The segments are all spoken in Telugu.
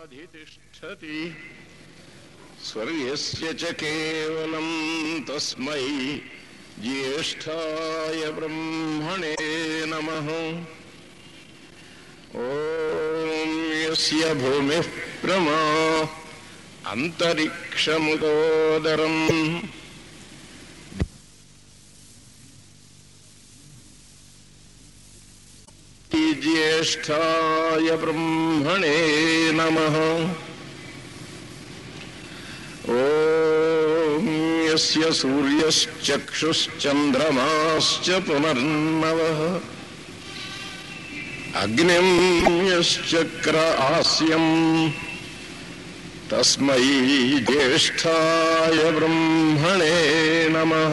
अधितिष्ठति स्वर्गस्य च केवलं तस्मै ज्येष्ठाय ब्रह्मणे नमः ॐ यस्य भूमिः प्रमा अन्तरिक्षमुदोदरम् ज्येष्ठाय ब्रह्मणे नमः ॐ यस्य सूर्यश्चक्षुश्चन्द्रमाश्च पुनर्नवः अग्निं यश्चक्र आस्यम् तस्मै ज्येष्ठाय ब्रह्मणे नमः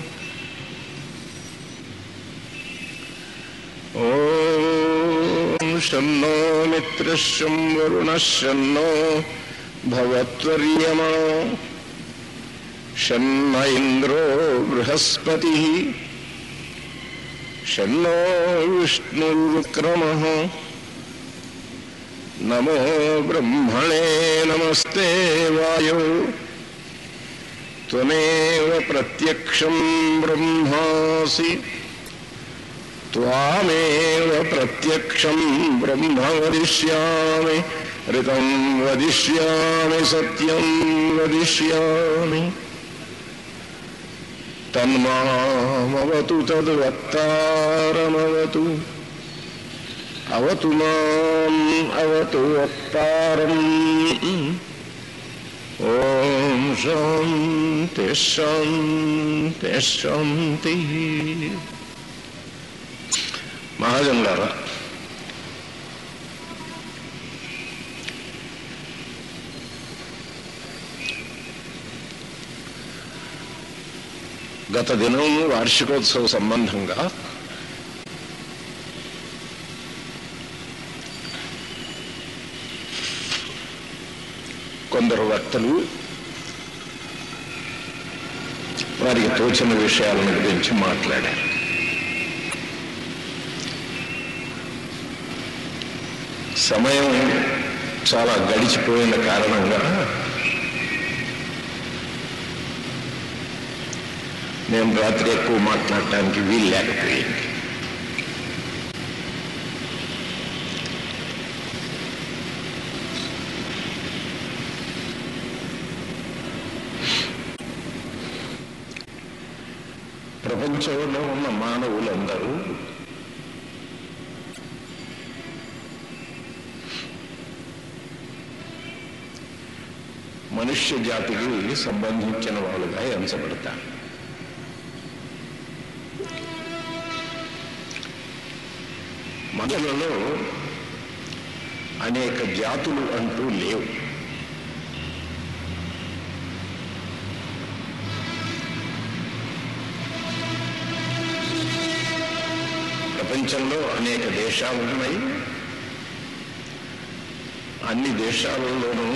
ॐ शन्नो मित्रशं वरुणः शन्नो भवत्वर्यमा शन्न इन्द्रो बृहस्पतिः शन्नो विष्णुर्विक्रमः नमो ब्रह्मणे नमस्ते वायो त्वमेव प्रत्यक्षं ब्रह्मासि त्वामेव प्रत्यक्षं ब्रह्म वदिष्यामि ऋतं वदिष्यामि सत्यं वदिष्यामि तन्मामवतु तद्वक्तारमवतु अवतु माम् अवतु वक्तारम् ॐ शान्तिः शान्तिः शान्तिः మహాజనులారా గత దినం వార్షికోత్సవ సంబంధంగా కొందరు వక్తలు వారికి తోచిన విషయాలను గురించి మాట్లాడారు సమయం చాలా గడిచిపోయిన కారణంగా నేను రాత్రి ఎక్కువ మాట్లాడటానికి వీలు లేకపోయింది ప్రపంచంలో ఉన్న మానవులందరూ మనుష్య జాతికి సంబంధించిన వాళ్ళుగా ఎంచబడతారు మనలలో అనేక జాతులు అంటూ లేవు ప్రపంచంలో అనేక దేశాలు ఉన్నాయి అన్ని దేశాలలోనూ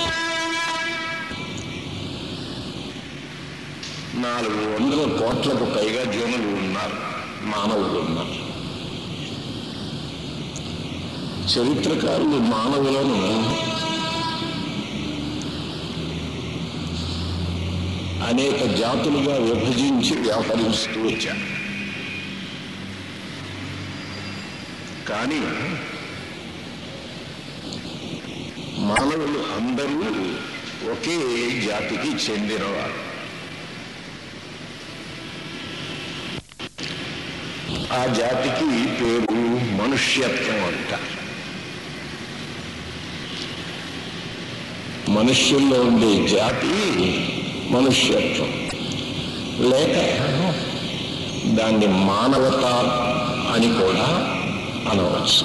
నాలుగు వందల కోట్లకు పైగా జనులు ఉన్నారు మానవులు ఉన్నారు చరిత్రకారులు మానవులను అనేక జాతులుగా విభజించి వ్యవహరిస్తూ వచ్చారు కానీ మానవులు అందరూ ఒకే జాతికి చెందినవారు ఆ జాతికి పేరు మనుష్యత్వం అంటారు మనుష్యుల్లో ఉండే జాతి మనుష్యత్వం లేక దాన్ని మానవత అని కూడా అనవచ్చు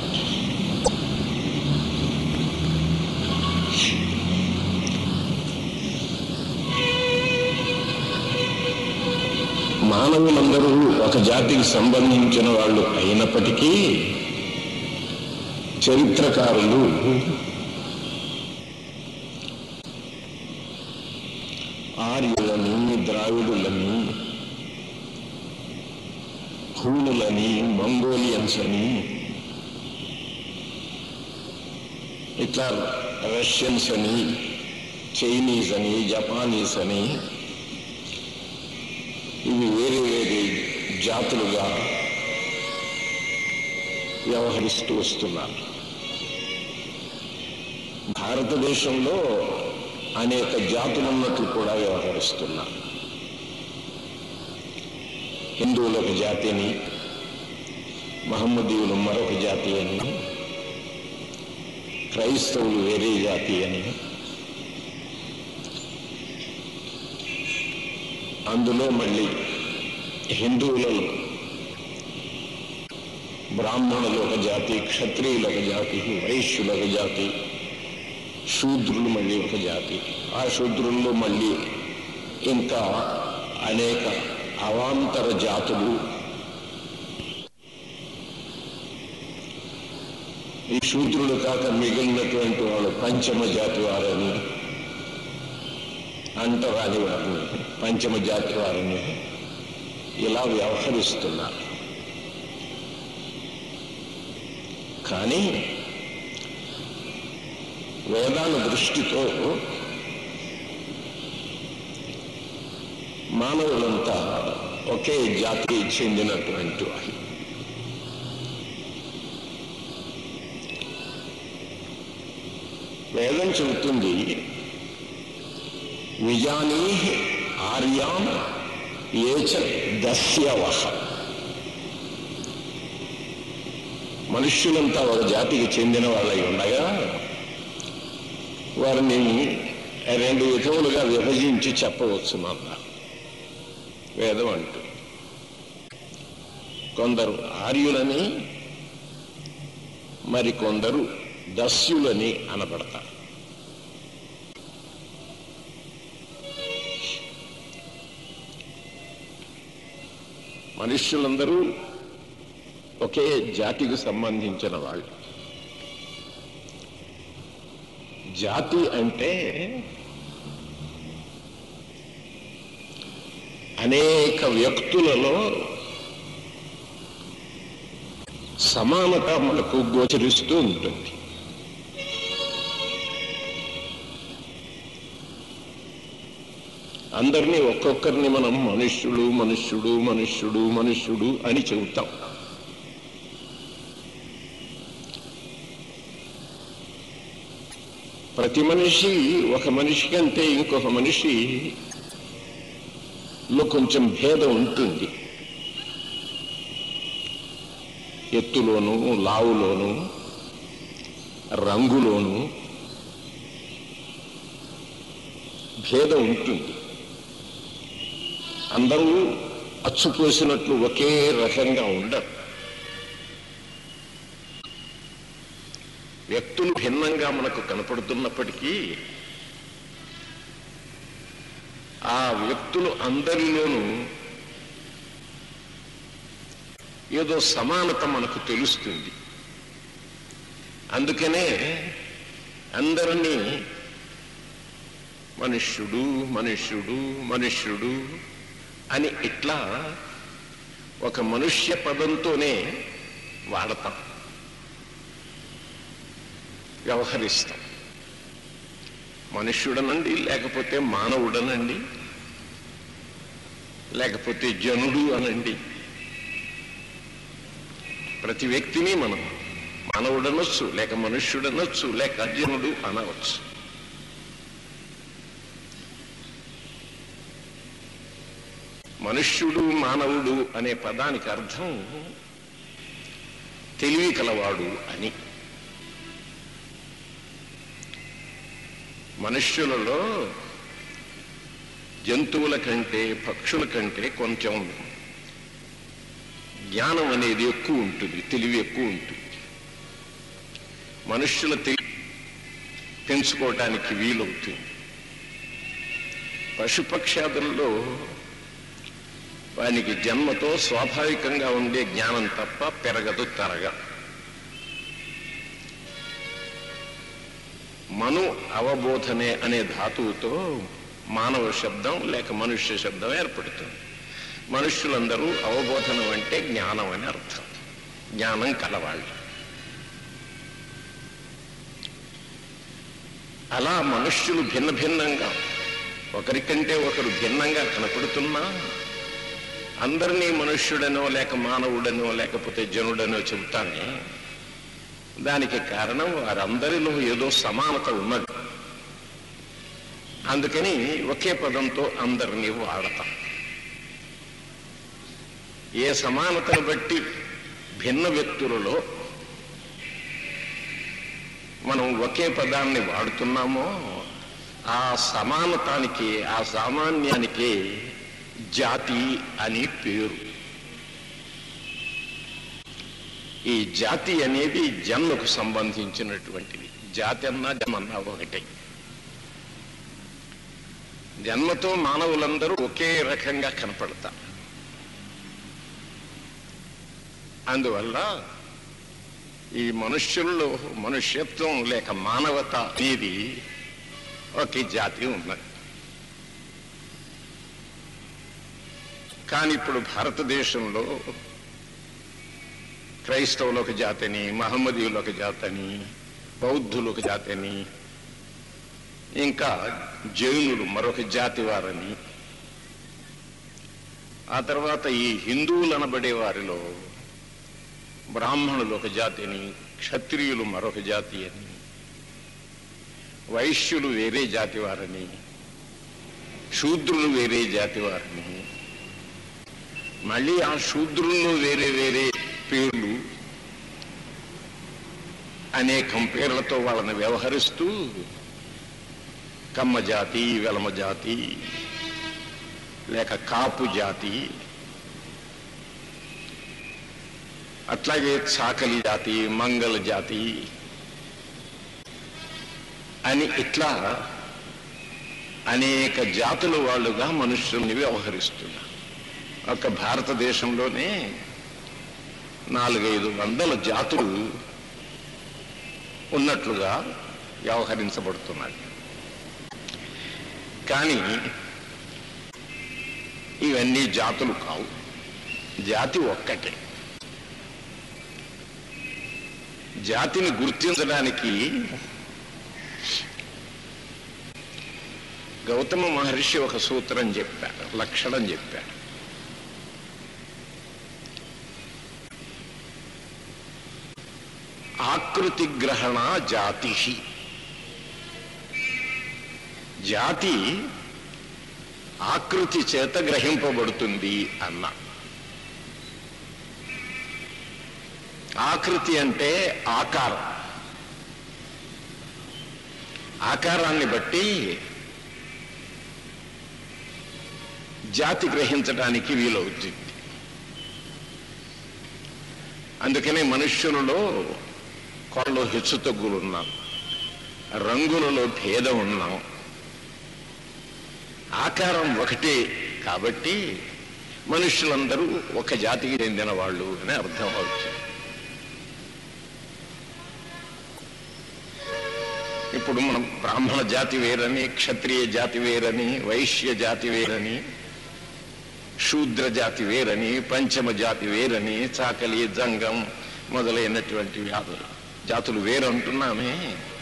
మానవులందరూ ఒక జాతికి సంబంధించిన వాళ్ళు అయినప్పటికీ చరిత్రకారులు ఆర్యులని ద్రావిడులని హూనులని మంగోలియన్స్ అని ఇట్లా రష్యన్స్ అని చైనీస్ అని జపానీస్ అని ఇవి వేరే వేరే జాతులుగా వ్యవహరిస్తూ వస్తున్నారు భారతదేశంలో అనేక జాతులు ఉన్నట్లు కూడా వ్యవహరిస్తున్నారు హిందువులు ఒక జాతి అని మహమ్మదీయులు మరొక జాతి అని క్రైస్తవులు వేరే జాతి అని అందులో మళ్ళీ హిందువులలో బ్రాహ్మణులు ఒక జాతి క్షత్రియులు ఒక జాతి వైశ్యులు ఒక జాతి శూద్రులు మళ్ళీ ఒక జాతి ఆ శూద్రుల్లో మళ్ళీ ఇంకా అనేక అవాంతర జాతులు ఈ శూద్రులు కాక మిగిలినటువంటి వాళ్ళు పంచమ జాతి వారని అంటరాని వారిని పంచమ జాతి వారిని ఇలా వ్యవహరిస్తున్నారు కానీ వేదాల దృష్టితో మానవులంతా ఒకే జాతికి చెందినటువంటి వారు వేదం చెబుతుంది విజానీ ఆర్యాం ఏచ దస్యవహ మనుష్యులంతా ఒక జాతికి చెందిన వాళ్ళై ఉండగా వారిని రెండు విధములుగా విభజించి చెప్పవచ్చునన్న వేదం అంటూ కొందరు ఆర్యులని మరి కొందరు దస్యులని అనబడతారు మనుష్యులందరూ ఒకే జాతికి సంబంధించిన వాళ్ళు జాతి అంటే అనేక వ్యక్తులలో సమానత మనకు గోచరిస్తూ ఉంటుంది అందరినీ ఒక్కొక్కరిని మనం మనుష్యుడు మనుష్యుడు మనుష్యుడు మనుష్యుడు అని చెబుతాం ప్రతి మనిషి ఒక మనిషి కంటే ఇంకొక మనిషిలో కొంచెం భేదం ఉంటుంది ఎత్తులోను లావులోను రంగులోను భేదం ఉంటుంది అందరూ అచ్చుపోసినట్లు ఒకే రకంగా ఉండరు వ్యక్తులు భిన్నంగా మనకు కనపడుతున్నప్పటికీ ఆ వ్యక్తులు అందరిలోనూ ఏదో సమానత మనకు తెలుస్తుంది అందుకనే అందరినీ మనుష్యుడు మనుష్యుడు మనుష్యుడు అని ఇట్లా ఒక మనుష్య పదంతోనే వాడతాం వ్యవహరిస్తాం మనుష్యుడనండి లేకపోతే మానవుడనండి లేకపోతే జనుడు అనండి ప్రతి వ్యక్తిని మనం మానవుడనొచ్చు లేక మనుష్యుడనొచ్చు లేక జనుడు అనవచ్చు మనుష్యుడు మానవుడు అనే పదానికి అర్థం తెలివి కలవాడు అని మనుష్యులలో జంతువుల కంటే పక్షుల కంటే కొంచెం జ్ఞానం అనేది ఎక్కువ ఉంటుంది తెలివి ఎక్కువ ఉంటుంది మనుష్యుల తెలివి పెంచుకోవటానికి వీలవుతుంది పశుపక్షాదుల్లో వానికి జన్మతో స్వాభావికంగా ఉండే జ్ఞానం తప్ప పెరగదు తరగ మను అవబోధనే అనే ధాతువుతో మానవ శబ్దం లేక మనుష్య శబ్దం ఏర్పడుతుంది మనుష్యులందరూ అవబోధనం అంటే జ్ఞానం అని అర్థం జ్ఞానం కలవాళ్ళు అలా మనుష్యులు భిన్న భిన్నంగా ఒకరికంటే ఒకరు భిన్నంగా కనపడుతున్నా అందరినీ మనుష్యుడనో లేక మానవుడనో లేకపోతే జనుడనో చెబుతానే దానికి కారణం వారందరిలో ఏదో సమానత ఉన్నది అందుకని ఒకే పదంతో అందరినీ వాడతాం ఏ సమానతను బట్టి భిన్న వ్యక్తులలో మనం ఒకే పదాన్ని వాడుతున్నామో ఆ సమానతానికి ఆ సామాన్యానికి జాతి అని పేరు ఈ జాతి అనేది జన్మకు సంబంధించినటువంటిది జాతి అన్నా జన్మన్నా ఒకటే జన్మతో మానవులందరూ ఒకే రకంగా కనపడతారు అందువల్ల ఈ మనుష్యుల్లో మనుష్యత్వం లేక మానవత అనేది ఒకే జాతి ఉన్నది కానీ ఇప్పుడు భారతదేశంలో క్రైస్తవులు ఒక జాతని మహమ్మదీయులు ఒక జాతని బౌద్ధులు ఒక జాతని ఇంకా జైనులు మరొక జాతి వారని ఆ తర్వాత ఈ హిందువులు అనబడే వారిలో బ్రాహ్మణులు ఒక జాతిని క్షత్రియులు మరొక జాతి అని వైశ్యులు వేరే జాతి వారని శూద్రులు వేరే జాతి వారని మళ్ళీ ఆ శూద్రుల్లో వేరే వేరే పేర్లు అనేకం పేర్లతో వాళ్ళని వ్యవహరిస్తూ కమ్మ జాతి వెలమ జాతి లేక కాపు జాతి అట్లాగే చాకలి జాతి మంగళ జాతి అని ఇట్లా అనేక జాతుల వాళ్ళుగా మనుషుల్ని వ్యవహరిస్తున్నారు ఒక భారతదేశంలోనే నాలుగైదు వందల జాతులు ఉన్నట్లుగా వ్యవహరించబడుతున్నాయి కానీ ఇవన్నీ జాతులు కావు జాతి ఒక్కటే జాతిని గుర్తించడానికి గౌతమ మహర్షి ఒక సూత్రం చెప్పారు లక్షణం చెప్పారు ఆకృతి గ్రహణ జాతి జాతి ఆకృతి చేత గ్రహింపబడుతుంది అన్న ఆకృతి అంటే ఆకారం ఆకారాన్ని బట్టి జాతి గ్రహించడానికి వీలవుతుంది అందుకనే మనుష్యులలో కొరలో హెచ్చు తగ్గులు ఉన్నాం రంగులలో భేదం ఉన్నాం ఆకారం ఒకటే కాబట్టి మనుష్యులందరూ ఒక జాతికి చెందిన వాళ్ళు అని అర్థం అవుతుంది ఇప్పుడు మనం బ్రాహ్మణ జాతి వేరని క్షత్రియ జాతి వేరని వైశ్య జాతి వేరని శూద్ర జాతి వేరని పంచమ జాతి వేరని చాకలి జంగం మొదలైనటువంటి వ్యాధులు జాతులు వేరు అంటున్నామే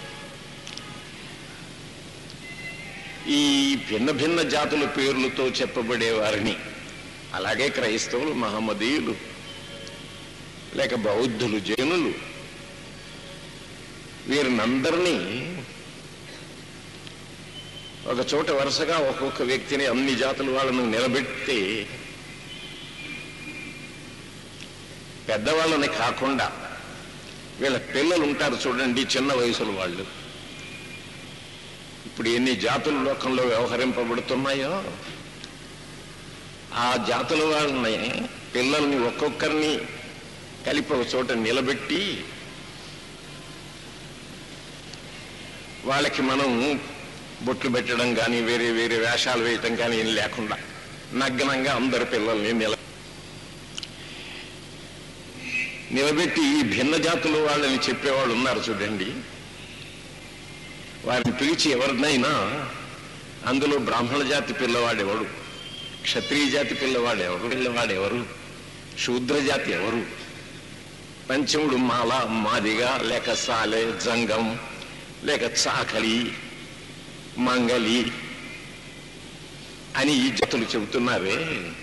ఈ భిన్న భిన్న జాతుల పేర్లతో చెప్పబడే వారిని అలాగే క్రైస్తవులు మహమ్మదీయులు లేక బౌద్ధులు జైనులు వీరినందరినీ ఒక చోట వరుసగా ఒక్కొక్క వ్యక్తిని అన్ని జాతుల వాళ్ళను నిలబెట్టి పెద్దవాళ్ళని కాకుండా వీళ్ళ పిల్లలు ఉంటారు చూడండి చిన్న వయసుల వాళ్ళు ఇప్పుడు ఎన్ని జాతుల లోకంలో వ్యవహరింపబడుతున్నాయో ఆ జాతుల వాళ్ళని పిల్లల్ని ఒక్కొక్కరిని కలిపి ఒక చోట నిలబెట్టి వాళ్ళకి మనం బొట్లు పెట్టడం కానీ వేరే వేరే వేషాలు వేయటం కానీ ఏం లేకుండా నగ్నంగా అందరి పిల్లల్ని నిల నిలబెట్టి ఈ భిన్న జాతుల వాళ్ళని చెప్పేవాళ్ళు ఉన్నారు చూడండి వారిని పిలిచి ఎవరినైనా అందులో బ్రాహ్మణ జాతి పిల్లవాడెవడు క్షత్రియ జాతి పిల్లవాడెవరు పిల్లవాడెవరు శూద్ర జాతి ఎవరు పంచముడు మాల మాదిగా లేక సాలె జంగం లేక చాకలి మంగలి అని ఈ జతులు చెబుతున్నారే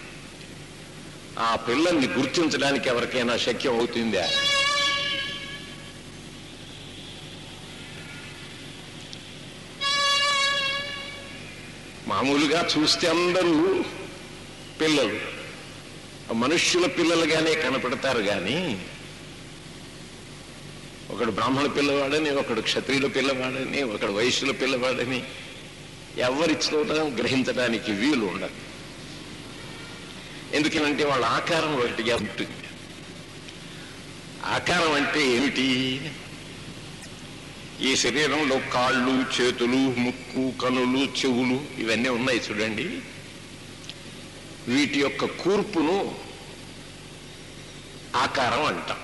ఆ పిల్లల్ని గుర్తించడానికి ఎవరికైనా శక్యం అవుతుందా మామూలుగా చూస్తే అందరూ పిల్లలు మనుష్యుల పిల్లలుగానే కనపడతారు కానీ ఒకడు బ్రాహ్మణ పిల్లవాడని ఒకడు క్షత్రియుల పిల్లవాడని ఒకడు వైశ్యుల పిల్లవాడని ఎవరి చూడడం గ్రహించడానికి వీలు ఉండదు ఎందుకనంటే వాళ్ళ ఆకారం ఒకటిగా ఉంటుంది ఆకారం అంటే ఏమిటి ఈ శరీరంలో కాళ్ళు చేతులు ముక్కు కనులు చెవులు ఇవన్నీ ఉన్నాయి చూడండి వీటి యొక్క కూర్పును ఆకారం అంటాం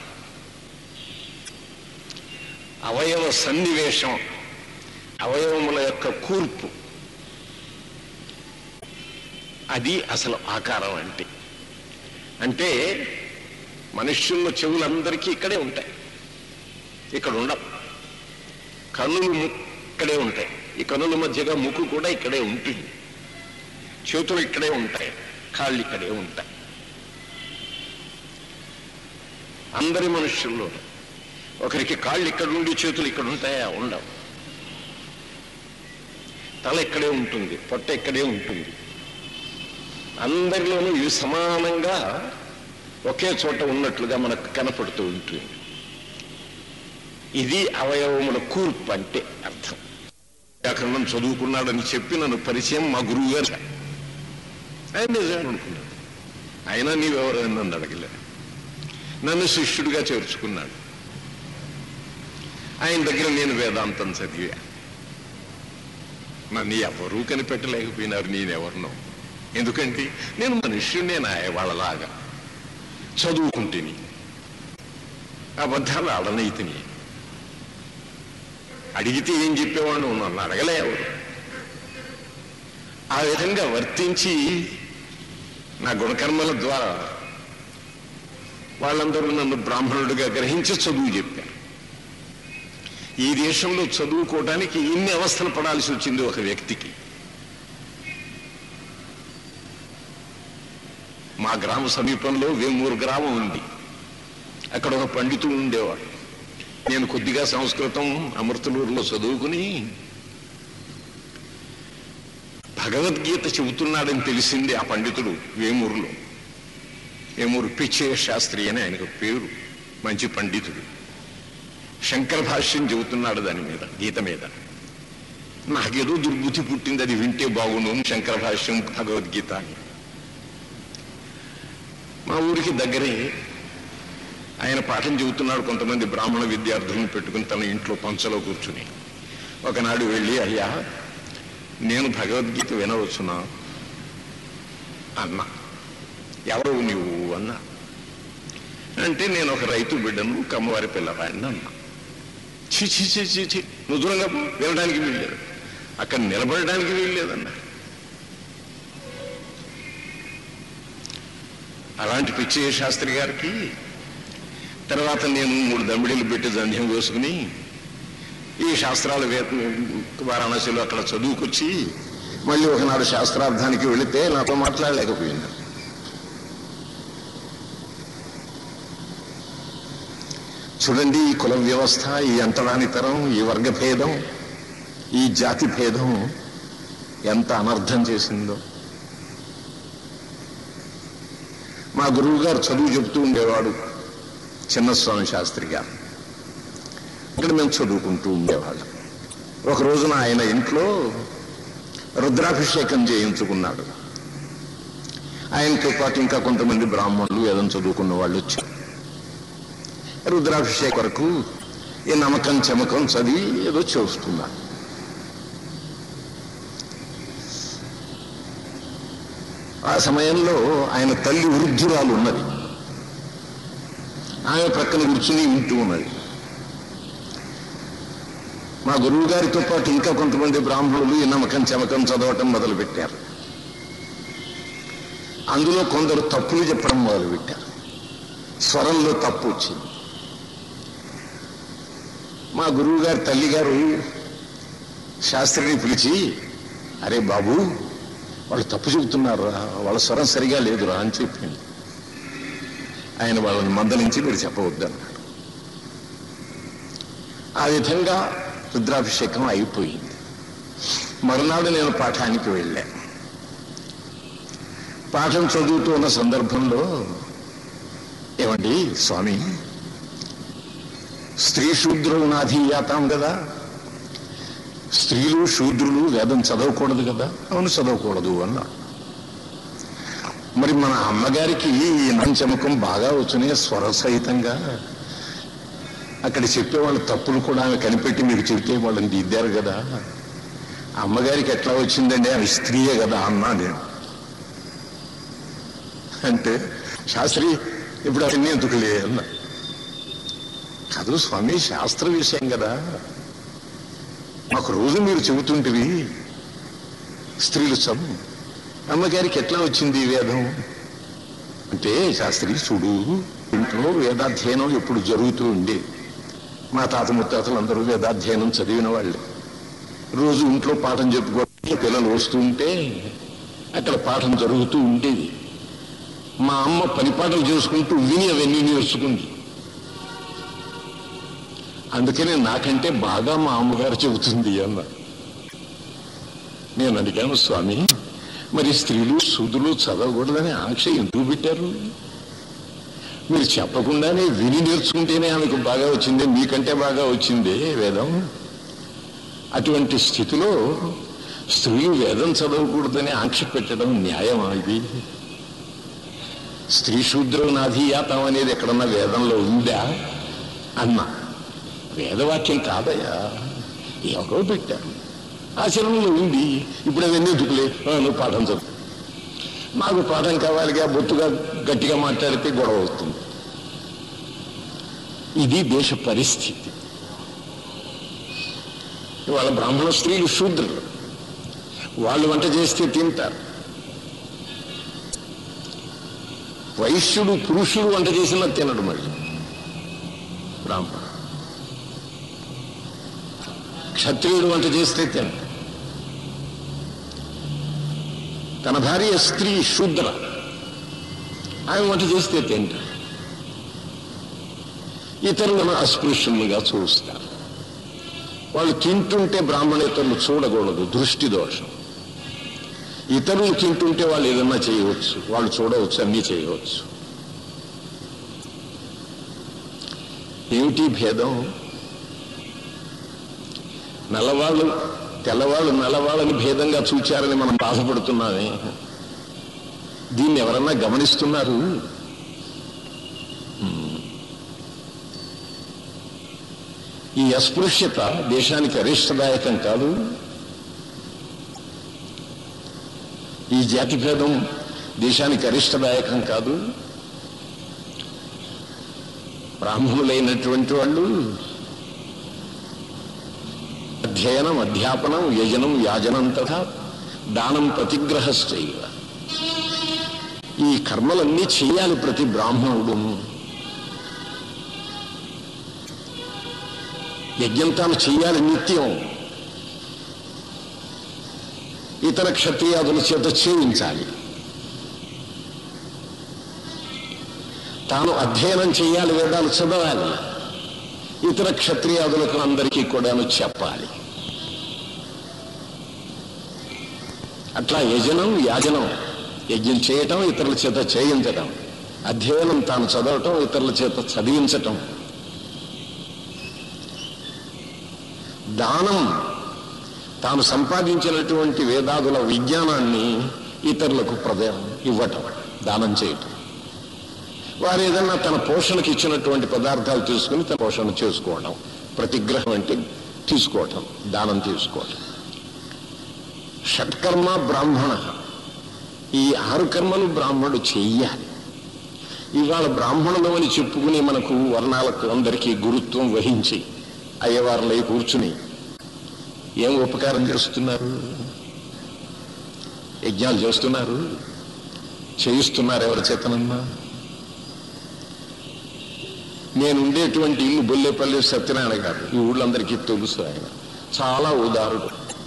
అవయవ సన్నివేశం అవయవముల యొక్క కూర్పు అది అసలు ఆకారం అంటే అంటే మనుష్యుల్లో చెవులందరికీ ఇక్కడే ఉంటాయి ఇక్కడ ఉండవు కన్నులు ము- ఇక్కడే ఉంటాయి ఈ కన్నుల మధ్యగా ముక్కు కూడా ఇక్కడే ఉంటుంది చేతులు ఇక్కడే ఉంటాయి కాళ్ళు ఇక్కడే ఉంటాయి అందరి మనుష్యుల్లో ఒకరికి కాళ్ళు ఇక్కడ ఉండి చేతులు ఇక్కడ ఉంటాయా ఉండవు తల ఇక్కడే ఉంటుంది పొట్ట ఇక్కడే ఉంటుంది అందరిలోనూ ఇవి సమానంగా ఒకే చోట ఉన్నట్లుగా మనకు కనపడుతూ ఉంటుంది ఇది అవయవముల కూర్పు అంటే అర్థం వ్యాకరణం చదువుకున్నాడని చెప్పి నన్ను పరిచయం మా గురువు గారు ఆయన నిజమే అనుకున్నాడు అయినా నీవెవరైనా నన్ను అడగలే నన్ను శిష్యుడిగా చేర్చుకున్నాడు ఆయన దగ్గర నేను వేదాంతం చదివా నన్ను ఎవరూ కనిపెట్టలేకపోయినారు నేనెవరినో ఎందుకంటే నేను మనుష్యుడినే నా వాళ్ళలాగా చదువుకుంటేని అబద్ధాలు ఆడనైతిని అడిగితే ఏం చెప్పేవాడు నన్ను అడగలే ఎవరు ఆ విధంగా వర్తించి నా గుణకర్మల ద్వారా వాళ్ళందరూ నన్ను బ్రాహ్మణుడిగా గ్రహించి చదువు చెప్పారు ఈ దేశంలో చదువుకోవడానికి ఇన్ని అవస్థలు పడాల్సి వచ్చింది ఒక వ్యక్తికి మా గ్రామ సమీపంలో వేమూరు గ్రామం ఉంది అక్కడ ఒక పండితుడు ఉండేవాడు నేను కొద్దిగా సంస్కృతం అమృతలూరులో చదువుకుని భగవద్గీత చెబుతున్నాడని తెలిసింది ఆ పండితుడు వేమూరులో వేమూరు పిచ్చయ్య శాస్త్రి అని ఆయనకు పేరు మంచి పండితుడు శంకర భాష్యం చెబుతున్నాడు దాని మీద గీత మీద నాకేదో దుర్బుద్ధి పుట్టింది అది వింటే బాగుండు శంకర భాష్యం భగవద్గీత అని మా ఊరికి దగ్గరే ఆయన పాఠం చెబుతున్నాడు కొంతమంది బ్రాహ్మణ విద్యార్థులను పెట్టుకుని తన ఇంట్లో పంచలో కూర్చుని ఒకనాడు వెళ్ళి అయ్యా నేను భగవద్గీత వినవచ్చునా అన్నా ఎవరు నువ్వు అన్నా అంటే నేను ఒక రైతు బిడ్డను కమ్మవారి పిల్లవాడిని అన్నా చి చి చి చి చి నువ్వు దూరంగా పో, వినడానికి వీల్లేదు అక్కడ నిలబడడానికి వీల్లేదన్నా అలాంటి పిచ్చయ్య శాస్త్రి గారికి తర్వాత నేను మూడు దమ్మిడీలు పెట్టి జంధ్యం వేసుకుని ఈ శాస్త్రాల వే వారాణసిలో అక్కడ చదువుకొచ్చి మళ్ళీ ఒకనాడు శాస్త్రార్థానికి వెళితే నాతో మాట్లాడలేకపోయింది చూడండి ఈ కుల వ్యవస్థ ఈ అంతరానితరం ఈ వర్గ భేదం ఈ జాతి భేదం ఎంత అనర్థం చేసిందో మా గురువు గారు చదువు చెబుతూ ఉండేవాడు చిన్నస్వామి శాస్త్రి గారు ఇక్కడ మేము చదువుకుంటూ ఉండేవాళ్ళం ఒక రోజున ఆయన ఇంట్లో రుద్రాభిషేకం చేయించుకున్నాడు ఆయనతో పాటు ఇంకా కొంతమంది బ్రాహ్మణులు ఏదైనా చదువుకున్న వాళ్ళు వచ్చారు రుద్రాభిషేక వరకు ఈ నమ్మకం చమకం చదివి ఏదో చూస్తున్నారు ఆ సమయంలో ఆయన తల్లి వృద్ధురాలు ఉన్నది ఆమె ప్రక్కన కూర్చుని వింటూ ఉన్నది మా గురువు గారితో పాటు ఇంకా కొంతమంది బ్రాహ్మణులు ఈ నమ్మకం చమకం చదవటం మొదలుపెట్టారు అందులో కొందరు తప్పులు చెప్పడం మొదలుపెట్టారు స్వరంలో తప్పు వచ్చింది మా గురువు గారి తల్లి గారు శాస్త్రిని పిలిచి అరే బాబు వాళ్ళు తప్పు చెబుతున్నారా వాళ్ళ స్వరం సరిగా లేదురా అని చెప్పింది ఆయన వాళ్ళని మందలించి మీరు చెప్పవద్దన్నాడు ఆ విధంగా రుద్రాభిషేకం అయిపోయింది మరునాడు నేను పాఠానికి వెళ్ళా పాఠం చదువుతూ ఉన్న సందర్భంలో ఏమండి స్వామి స్త్రీ శూద్రులు నాధీయాతాం కదా స్త్రీలు శూద్రులు వేదం చదవకూడదు కదా అవును చదవకూడదు అన్నాడు మరి మన అమ్మగారికి ఈ నంచముఖం బాగా వచ్చినాయి స్వర సహితంగా అక్కడ చెప్పేవాళ్ళు తప్పులు కూడా ఆమె కనిపెట్టి మీకు చెబితే వాళ్ళని దిద్దారు కదా అమ్మగారికి ఎట్లా వచ్చిందండి ఆమె స్త్రీయే కదా అన్నా నేను అంటే శాస్త్రి ఇప్పుడు అవన్నీ ఎందుకులే అన్నా కాదు స్వామి శాస్త్ర విషయం కదా మాకు రోజు మీరు చెబుతుంటివి స్త్రీలు చదువు అమ్మగారికి ఎట్లా వచ్చింది ఈ వేదం అంటే శాస్త్రి చూడు ఇంట్లో వేదాధ్యయనం ఎప్పుడు జరుగుతూ ఉండేది మా తాత ముత్తాతలు అందరూ వేదాధ్యయనం చదివిన వాళ్ళే రోజు ఇంట్లో పాఠం చెప్పుకోవడానికి పిల్లలు వస్తూ ఉంటే అక్కడ పాఠం జరుగుతూ ఉండేది మా అమ్మ పని పాటలు చేసుకుంటూ విని అవన్నీ నేర్చుకుంది అందుకనే నాకంటే బాగా మా అమ్మగారు చెబుతుంది అన్న నేను అడిగాను స్వామి మరి స్త్రీలు సుదులు చదవకూడదని ఆంక్ష ఎందుకు పెట్టారు మీరు చెప్పకుండానే విని నేర్చుకుంటేనే ఆమెకు బాగా వచ్చింది మీకంటే బాగా వచ్చిందే వేదం అటువంటి స్థితిలో స్త్రీలు వేదం చదవకూడదని ఆంక్ష పెట్టడం న్యాయమా ఇది స్త్రీ శూద్రం నాధీయాతం అనేది ఎక్కడన్నా వేదంలో ఉందా అన్నా వేదవాక్యం కాదయ్యా ఎవరో పెట్టారు ఆచరణలో ఉంది ఇప్పుడు అవన్నీ దుకులే నువ్వు పాఠం చదువు నాకు పాఠం కావాలిగా బొత్తుగా గట్టిగా మాట్లాడితే గొడవ అవుతుంది ఇది దేశ పరిస్థితి ఇవాళ బ్రాహ్మణ స్త్రీలు శూద్రులు వాళ్ళు వంట చేస్తే తింటారు వైశ్యుడు పురుషుడు వంట చేసినా తినడు మళ్ళీ బ్రాహ్మణ క్షత్రియుడు వంట చేస్తే తినడు తన భార్య స్త్రీ శూద్ర ఆమె వంట చేస్తే తింటాడు ఇతరులను అస్పృశ్యులుగా చూస్తారు వాళ్ళు తింటుంటే బ్రాహ్మణేతరులు చూడకూడదు దృష్టి దోషం ఇతరులు తింటుంటే వాళ్ళు ఏదన్నా చేయవచ్చు వాళ్ళు చూడవచ్చు అన్నీ చేయవచ్చు ఏమిటి భేదం నల్లవాళ్ళు తెల్లవాళ్ళు నల్లవాళ్ళని భేదంగా చూచారని మనం బాధపడుతున్నామే దీన్ని ఎవరన్నా గమనిస్తున్నారు ఈ అస్పృశ్యత దేశానికి అరిష్టదాయకం కాదు ఈ జాతి భేదం దేశానికి అరిష్టదాయకం కాదు బ్రాహ్మణులైనటువంటి వాళ్ళు అధ్యయనం అధ్యాపనం యజనం యాజనం తథా దానం ప్రతిగ్రహశ్చైవ ఈ కర్మలన్నీ చేయాలి ప్రతి బ్రాహ్మణుడు యజ్ఞం తాను చేయాలి నిత్యం ఇతర క్షత్రియాదుల చేత చేయించాలి తాను అధ్యయనం చేయాలి వేదాలు చదవాలి ఇతర క్షత్రియాదులకు అందరికీ కూడాను చెప్పాలి అట్లా యజనం యాజనం యజ్ఞం చేయటం ఇతరుల చేత చేయించటం అధ్యయనం తాను చదవటం ఇతరుల చేత చదివించటం దానం తాను సంపాదించినటువంటి వేదాదుల విజ్ఞానాన్ని ఇతరులకు ప్రదేశం ఇవ్వటం దానం చేయటం వారు ఏదన్నా తన పోషణకి ఇచ్చినటువంటి పదార్థాలు తీసుకుని తన పోషణ చేసుకోవడం ప్రతిగ్రహం అంటే తీసుకోవటం దానం తీసుకోవటం షట్కర్మ బ్రాహ్మణ ఈ ఆరు కర్మలు బ్రాహ్మణుడు చెయ్యాలి ఇవాళ బ్రాహ్మణులు అని చెప్పుకుని మనకు వర్ణాలకు అందరికీ గురుత్వం వహించి అయ్యవారులై కూర్చుని ఏం ఉపకారం చేస్తున్నారు యజ్ఞాలు చేస్తున్నారు చేయిస్తున్నారు ఎవరి చేతనన్నా నేను ఉండేటువంటి ఇల్లు బొల్లేపల్లి సత్యనారాయణ గారు ఈ ఊళ్ళందరికీ తెలుసు ఆయన చాలా ఉదారుడు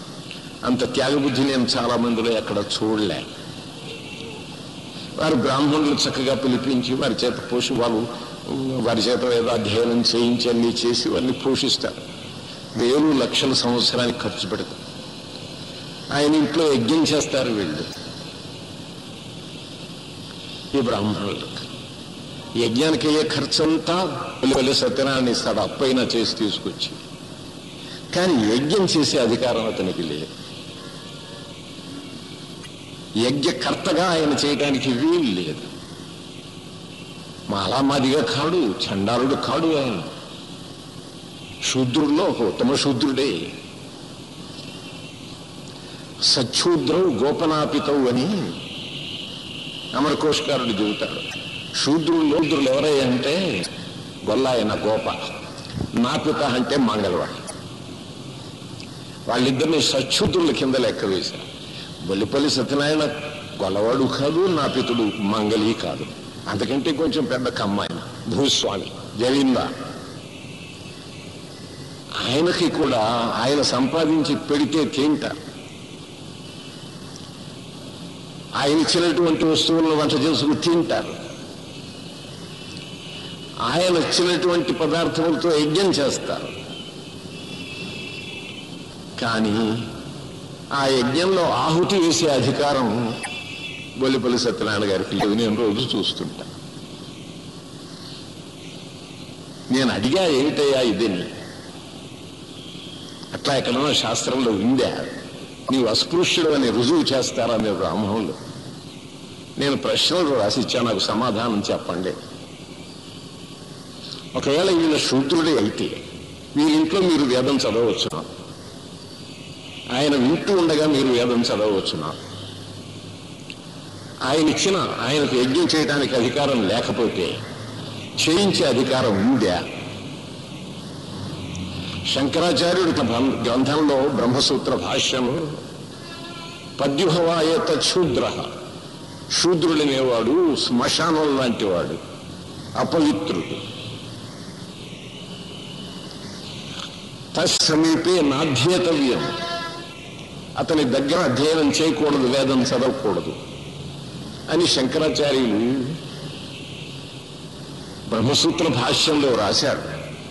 అంత త్యాగబుద్ధి నేను చాలా మందిలో ఎక్కడ చూడలే వారు బ్రాహ్మణులు చక్కగా పిలిపించి వారి చేత పోషి వాళ్ళు వారి చేత ఏదో అధ్యయనం చేయించి అన్ని చేసి వారిని పోషిస్తారు వేలు లక్షల సంవత్సరానికి ఖర్చు పెడతారు ఆయన ఇంట్లో యజ్ఞం చేస్తారు వీళ్ళు ఈ బ్రాహ్మణులు యజ్ఞానికి అయ్యే ఖర్చు అంతా వెళ్ళి సత్యనారాయణ ఇస్తాడు అప్పైనా చేసి తీసుకొచ్చి కానీ యజ్ఞం చేసే అధికారం అతనికి లేదు యజ్ఞకర్తగా ఆయన చేయడానికి వీలు లేదు మాలామాదిగా కాడు చండాలుడు కాడు ఆయన శూద్రుల్లో ఒక ఉత్తమ శూద్రుడే సచ్చూద్రవు గోపనాపితవు అని అమరకోష్కారుడు చెబుతాడు శూద్రులు శూద్రులు ఎవరయ్య అంటే గొల్లాయన గోప నాపిత అంటే మంగళవాడు వాళ్ళిద్దరిని సచ్చూద్రుల కింద లెక్క వేశారు బొల్లిపల్లి సత్యనారాయణ గొల్లవాడు కాదు నాపితుడు మంగళి కాదు అంతకంటే కొంచెం పెద్ద కమ్మాయన భూస్వామి జవీందా ఆయనకి కూడా ఆయన సంపాదించి పెడితే తింటారు ఆయన ఇచ్చినటువంటి వస్తువులను వంట చేసుకుని తింటారు ఆయన ఇచ్చినటువంటి పదార్థములతో యజ్ఞం చేస్తారు కానీ ఆ యజ్ఞంలో ఆహుతి వేసే అధికారం బొల్లిపల్లి సత్యనారాయణ గారికి లేదు నేను రోజు చూస్తుంటా నేను అడిగా ఏమిటయ్యా ఇదని అట్లా ఎక్కడన్నా శాస్త్రంలో ఉందా నీవు అస్పృశ్యుడు అని రుజువు చేస్తారా మీరు బ్రాహ్మణులు నేను ప్రశ్నలు రాసిచ్చా నాకు సమాధానం చెప్పండి ఒకవేళ వీళ్ళ శూద్రుడే అయితే వీళ్ళింట్లో మీరు వేదం చదవచ్చునా ఆయన వింటూ ఉండగా మీరు వేదం చదవచ్చునా ఆయన ఇచ్చిన ఆయనకు యజ్ఞం చేయడానికి అధికారం లేకపోతే చేయించే అధికారం ఉందా శంకరాచార్యుడు తన గ్రం- గ్రంథంలో బ్రహ్మసూత్ర భాష్యము పద్యుహవాయత శూద్ర శూద్రుడనేవాడు శ్మశానం లాంటి వాడు అపవిత్రుడు తస్సమీపే నాధ్యేతవ్యం అతని దగ్గర అధ్యయనం చేయకూడదు వేదం చదవకూడదు అని శంకరాచార్యులు బ్రహ్మసూత్ర భాష్యంలో రాశారు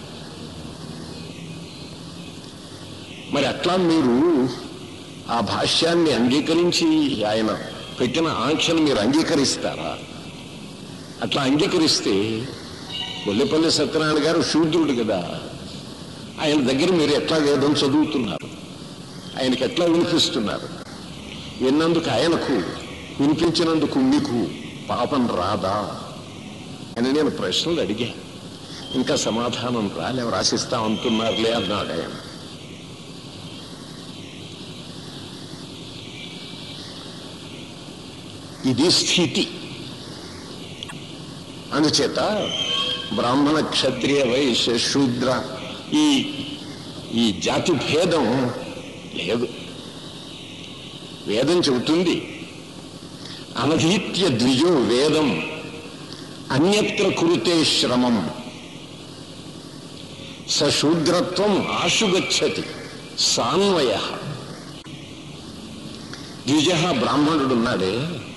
మరి అట్లా మీరు ఆ భాష్యాన్ని అంగీకరించి ఆయన పెట్టిన ఆంక్షను మీరు అంగీకరిస్తారా అట్లా అంగీకరిస్తే గొల్లెపల్లి సత్యనారాయణ గారు శూద్రుడు కదా ఆయన దగ్గర మీరు ఎట్లా వేదం చదువుతున్నారు ఆయనకి ఎట్లా వినిపిస్తున్నారు విన్నందుకు ఆయనకు వినిపించినందుకు మీకు పాపం రాదా అని నేను ప్రశ్నలు అడిగా ఇంకా సమాధానం రాలే రాసిస్తా అంటున్నారులే అన్నాడు ఆయన ఇది స్థితి అందుచేత బ్రాహ్మణ క్షత్రియ వైశ్య శూద్ర ఈ ఈ జాతి భేదం లేదు వేదం చెబుతుంది అనధీత్య ద్విజో వేదం అన్యత్ర కురుతే శ్రమం సశూద్రత్వం ఆశుగచ్చతి సాన్వయ ద్విజ బ్రాహ్మణుడున్నాడే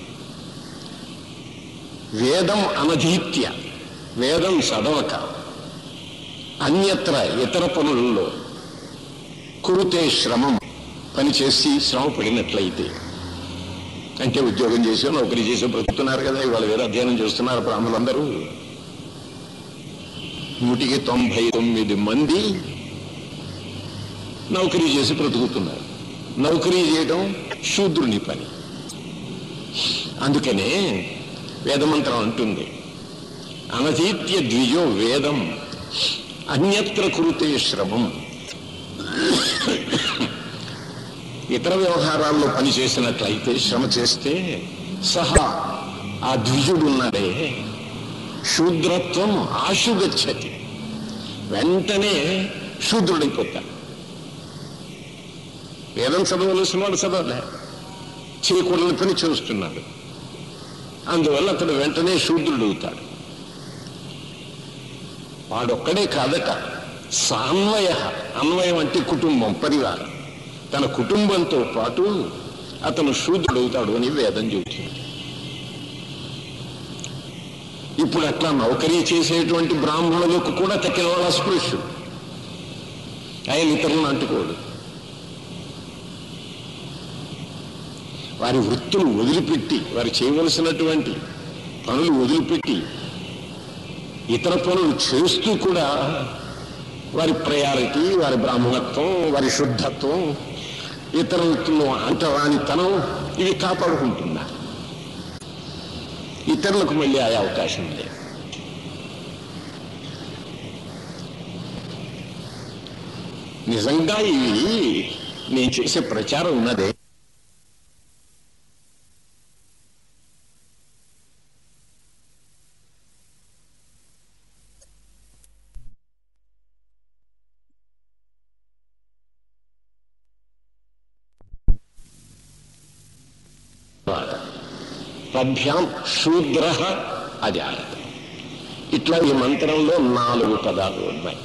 వేదం అనధీత్య వేదం చదవక అన్యత్ర ఇతర పనులలో కురుతే శ్రమం పని చేసి శ్రమ పడినట్లయితే అంటే ఉద్యోగం చేసి నౌకరీ చేసి బ్రతుకుతున్నారు కదా ఇవాళ వేరే అధ్యయనం చేస్తున్నారు బ్రాహ్మణులందరూ నూటికి తొంభై తొమ్మిది మంది నౌకరీ చేసి బ్రతుకుతున్నారు నౌకరీ చేయడం శూద్రుని పని అందుకనే వేదమంత్రం అంటుంది అనధీత్య ద్విజో వేదం అన్యత్ర కురుతే శ్రమం ఇతర వ్యవహారాల్లో పని చేసినట్లయితే శ్రమ చేస్తే సహా ఆ ద్విజుడున్నాడే శూద్రత్వం ఆశుగచ్చతి వెంటనే శూద్రుడైపోతాడు వేదం చదవలసిన వాడు చదవలే చేయకూడని పని చేస్తున్నాడు అందువల్ల అతడు వెంటనే శూద్రుడు అవుతాడు వాడొక్కడే కాదట సాన్వయ అన్వయం అంటే కుటుంబం పరివారం తన కుటుంబంతో పాటు అతను శూద్రుడవుతాడు అని వేదం చెబుతుంది ఇప్పుడు అట్లా నౌకరీ చేసేటువంటి బ్రాహ్మణులకు కూడా తక్కిన వాళ్ళ అస్పృశ్యుడు ఆయన ఇతరులను అంటుకోడు వారి వృత్తులు వదిలిపెట్టి వారు చేయవలసినటువంటి పనులు వదిలిపెట్టి ఇతర పనులు చేస్తూ కూడా వారి ప్రయారిటీ వారి బ్రాహ్మణత్వం వారి శుద్ధత్వం ఇతరులతో అంటరానితనం ఇవి కాపాడుకుంటున్నారు ఇతరులకు మళ్ళీ ఆ అవకాశం లేదు నిజంగా ఇవి నేను చేసే ప్రచారం ఉన్నదే పద్భ్యాం శూద్ర అది ఆడదు ఇట్లా ఈ మంత్రంలో నాలుగు పదాలు ఉన్నాయి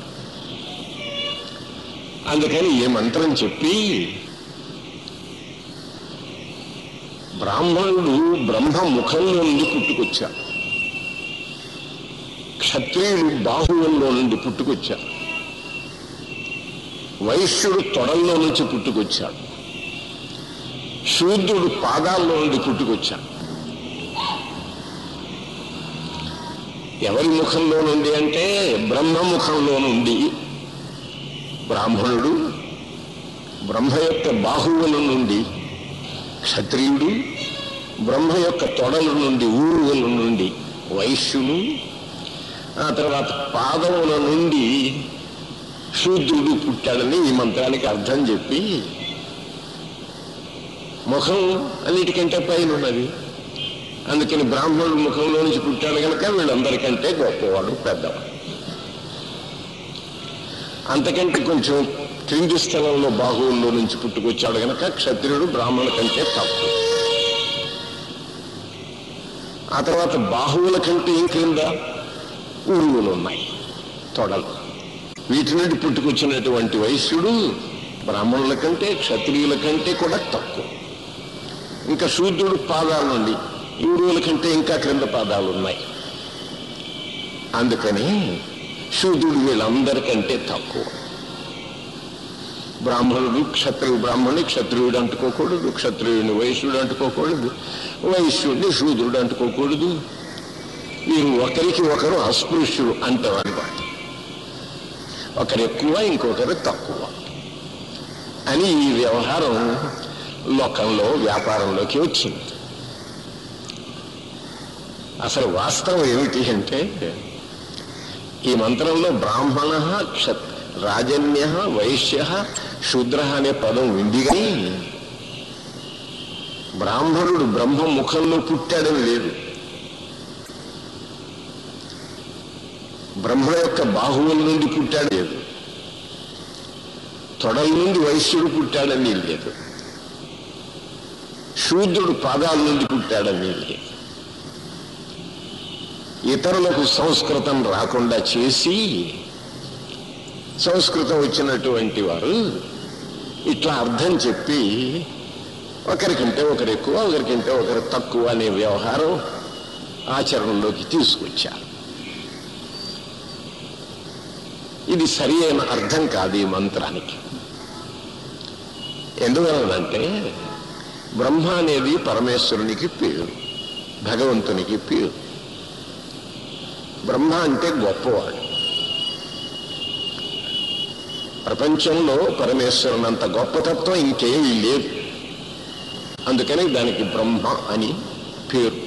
అందుకని ఈ మంత్రం చెప్పి బ్రాహ్మణుడు బ్రహ్మ ముఖంలో నుండి పుట్టుకొచ్చాడు క్షత్రియుడు బాహువుల్లో నుండి పుట్టుకొచ్చాడు వైశ్యుడు తొడల్లో నుంచి పుట్టుకొచ్చాడు శూద్రుడు పాదాల్లో నుండి పుట్టుకొచ్చాడు ఎవరి ముఖంలో నుండి అంటే బ్రహ్మ ముఖంలో నుండి బ్రాహ్మణుడు బ్రహ్మ యొక్క బాహువుల నుండి క్షత్రియుడు బ్రహ్మ యొక్క తొడల నుండి ఊరువుల నుండి వైశ్యుడు ఆ తర్వాత పాదముల నుండి శూద్రుడు పుట్టాడని ఈ మంత్రానికి అర్థం చెప్పి ముఖం అన్నిటికంటే పైన ఉన్నది అందుకని బ్రాహ్మణుడు ముఖంలో నుంచి పుట్టాడు కనుక వీళ్ళందరికంటే గొప్పవాడు పెద్దవాడు అంతకంటే కొంచెం క్రింది స్థలంలో బాహువుల్లో నుంచి పుట్టుకొచ్చాడు కనుక క్షత్రియుడు బ్రాహ్మణుల కంటే తక్కువ ఆ తర్వాత బాహువుల కంటే ఏం క్రింద ఊరువులు ఉన్నాయి తొడలు వీటి నుండి పుట్టుకొచ్చినటువంటి వైశ్యుడు బ్రాహ్మణుల కంటే క్షత్రియుల కంటే కూడా తక్కువ ఇంకా శూద్రుడు పాదాల నుండి ఊరువుల కంటే ఇంకా క్రింద పాదాలు ఉన్నాయి అందుకని శూద్రుడు వీళ్ళందరికంటే తక్కువ బ్రాహ్మణుడు క్షత్రియ బ్రాహ్మణుని క్షత్రియుడు అంటుకోకూడదు క్షత్రియుడిని వైశ్యుడు అంటుకోకూడదు వైశ్యుడిని శూద్రుడు అంటుకోకూడదు వీరు ఒకరికి ఒకరు అస్పృశ్యుడు అంటారు అనమాట ఒకరు ఎక్కువ ఇంకొకరు తక్కువ అని ఈ వ్యవహారం లోకంలో వ్యాపారంలోకి వచ్చింది అసలు వాస్తవం ఏమిటి అంటే ఈ మంత్రంలో బ్రాహ్మణ క్షత్ రాజన్య వైశ్య శూద్ర అనే పదం ఉంది కానీ బ్రాహ్మణుడు బ్రహ్మ ముఖంలో పుట్టాడని లేదు బ్రహ్మ యొక్క బాహువుల నుండి పుట్టాడు లేదు తొడల నుండి వైశ్యుడు పుట్టాడని లేదు శూద్రుడు పాదాల నుండి పుట్టాడని లేదు ఇతరులకు సంస్కృతం రాకుండా చేసి సంస్కృతం వచ్చినటువంటి వారు ఇట్లా అర్థం చెప్పి ఒకరికంటే ఒకరు ఎక్కువ ఒకరికంటే ఒకరు తక్కువ అనే వ్యవహారం ఆచరణలోకి తీసుకొచ్చారు ఇది సరి అయిన అర్థం కాదు ఈ మంత్రానికి ఎందువలనంటే బ్రహ్మ అనేది పరమేశ్వరునికి పేరు భగవంతునికి పేరు బ్రహ్మ అంటే గొప్పవాడు ప్రపంచంలో పరమేశ్వరునంత గొప్పతత్వం ఇంకేమీ లేదు అందుకని దానికి బ్రహ్మ అని పేరు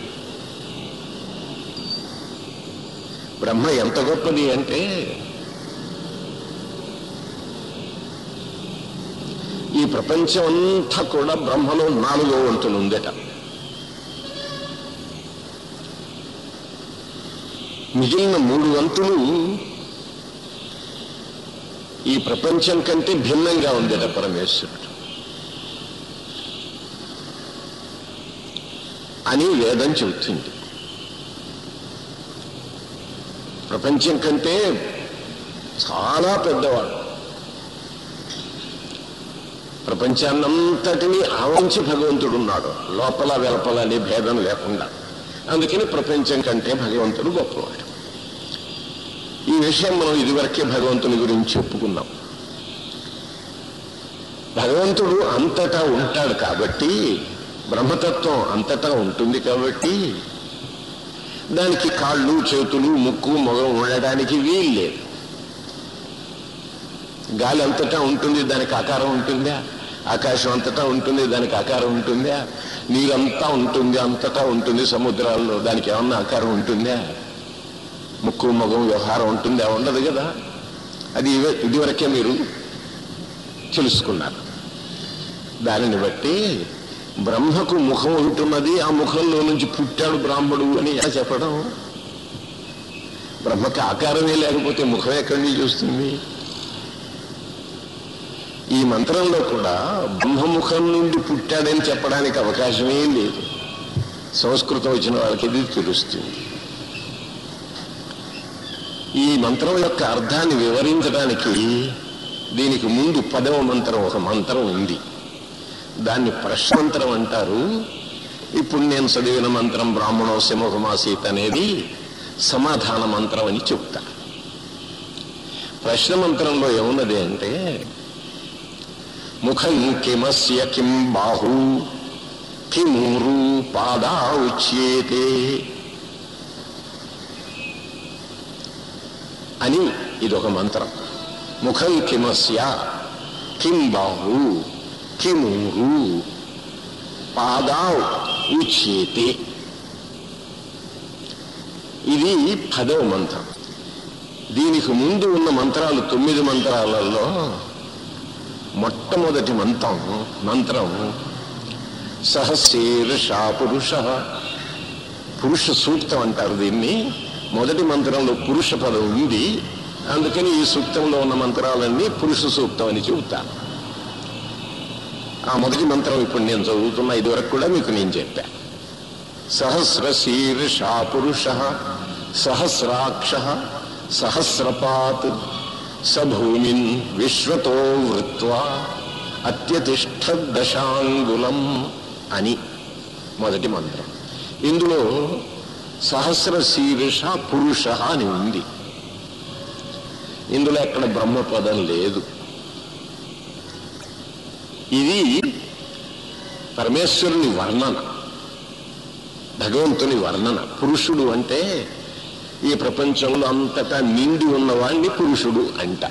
బ్రహ్మ ఎంత గొప్పది అంటే ఈ ప్రపంచం అంతా కూడా బ్రహ్మలో నాలుగో వంతులు ఉందట మిగిలిన మూడు వంతులు ఈ ప్రపంచం కంటే భిన్నంగా ఉందట పరమేశ్వరుడు అని వేదం చెబుతుంది ప్రపంచం కంటే చాలా పెద్దవాడు ప్రపంచాన్నంతటినీ ఆవరించి భగవంతుడు ఉన్నాడు లోపల వెలపల అనే భేదం లేకుండా అందుకని ప్రపంచం కంటే భగవంతుడు గొప్పవాడు ఈ విషయం మనం ఇదివరకే భగవంతుని గురించి చెప్పుకున్నాం భగవంతుడు అంతటా ఉంటాడు కాబట్టి బ్రహ్మతత్వం అంతటా ఉంటుంది కాబట్టి దానికి కాళ్ళు చేతులు ముక్కు మొగం ఉండడానికి వీలు లేదు గాలి అంతటా ఉంటుంది దానికి ఆకారం ఉంటుందా ఆకాశం అంతటా ఉంటుంది దానికి ఆకారం ఉంటుందా నీరంతా ఉంటుంది అంతటా ఉంటుంది సముద్రాల్లో దానికి ఏమన్నా ఆకారం ఉంటుందా ముక్కు మొగం వ్యవహారం ఉంటుందా ఉండదు కదా అది ఇవే- ఇదివరకే మీరు తెలుసుకున్నారు దానిని బట్టి బ్రహ్మకు ముఖం ఉంటున్నది ఆ ముఖంలో నుంచి పుట్టాడు బ్రాహ్మడు అని ఎలా చెప్పడం బ్రహ్మకి ఆకారమే లేకపోతే ముఖం ఎక్కడి నుంచి చూస్తుంది ఈ మంత్రంలో కూడా బ్రహ్మముఖం నుండి పుట్టాడని చెప్పడానికి అవకాశమే లేదు సంస్కృతం వచ్చిన వాళ్ళకి ఇది తెలుస్తుంది ఈ మంత్రం యొక్క అర్థాన్ని వివరించడానికి దీనికి ముందు పదవ మంత్రం ఒక మంత్రం ఉంది దాన్ని ప్రశ్నంతరం అంటారు ఇప్పుడు నేను చదివిన మంత్రం బ్రాహ్మణో సింహమాసీత్ అనేది సమాధాన మంత్రం అని చెప్తా ప్రశ్న మంత్రంలో ఏమున్నది అంటే ముఖం కిమస్య కిం బాహు కిమూరు పాదా ఉచ్యేతే అని ఇదొక మంత్రం ముఖం కిమస్య కిం బాహు కిమూరు పాదా ఉచ్యేతే ఇది పదవ మంత్రం దీనికి ముందు ఉన్న మంత్రాలు తొమ్మిది మంత్రాలలో మొట్టమొదటి మంత్రం మంత్రం సహశీర్ష పురుష పురుష సూక్తం అంటారు దీన్ని మొదటి మంత్రంలో పురుష పదం ఉంది అందుకని ఈ సూక్తంలో ఉన్న మంత్రాలన్నీ పురుష సూక్తం అని చెబుతాను ఆ మొదటి మంత్రం ఇప్పుడు నేను చదువుతున్న ఇదివరకు కూడా మీకు నేను చెప్పా సహస్ర శీర్ష పురుష సహస్రాక్ష సహస్రపాత్ సభూమిన్ విశ్వతో వృత్వా అత్యతిష్ట దశాంగులం అని మొదటి మంత్రం ఇందులో సహస్ర శీర్ష పురుష అని ఉంది ఇందులో ఎక్కడ బ్రహ్మపదం లేదు ఇది పరమేశ్వరుని వర్ణన భగవంతుని వర్ణన పురుషుడు అంటే ఈ ప్రపంచంలో అంతటా నిండి ఉన్నవాణ్ణి పురుషుడు అంట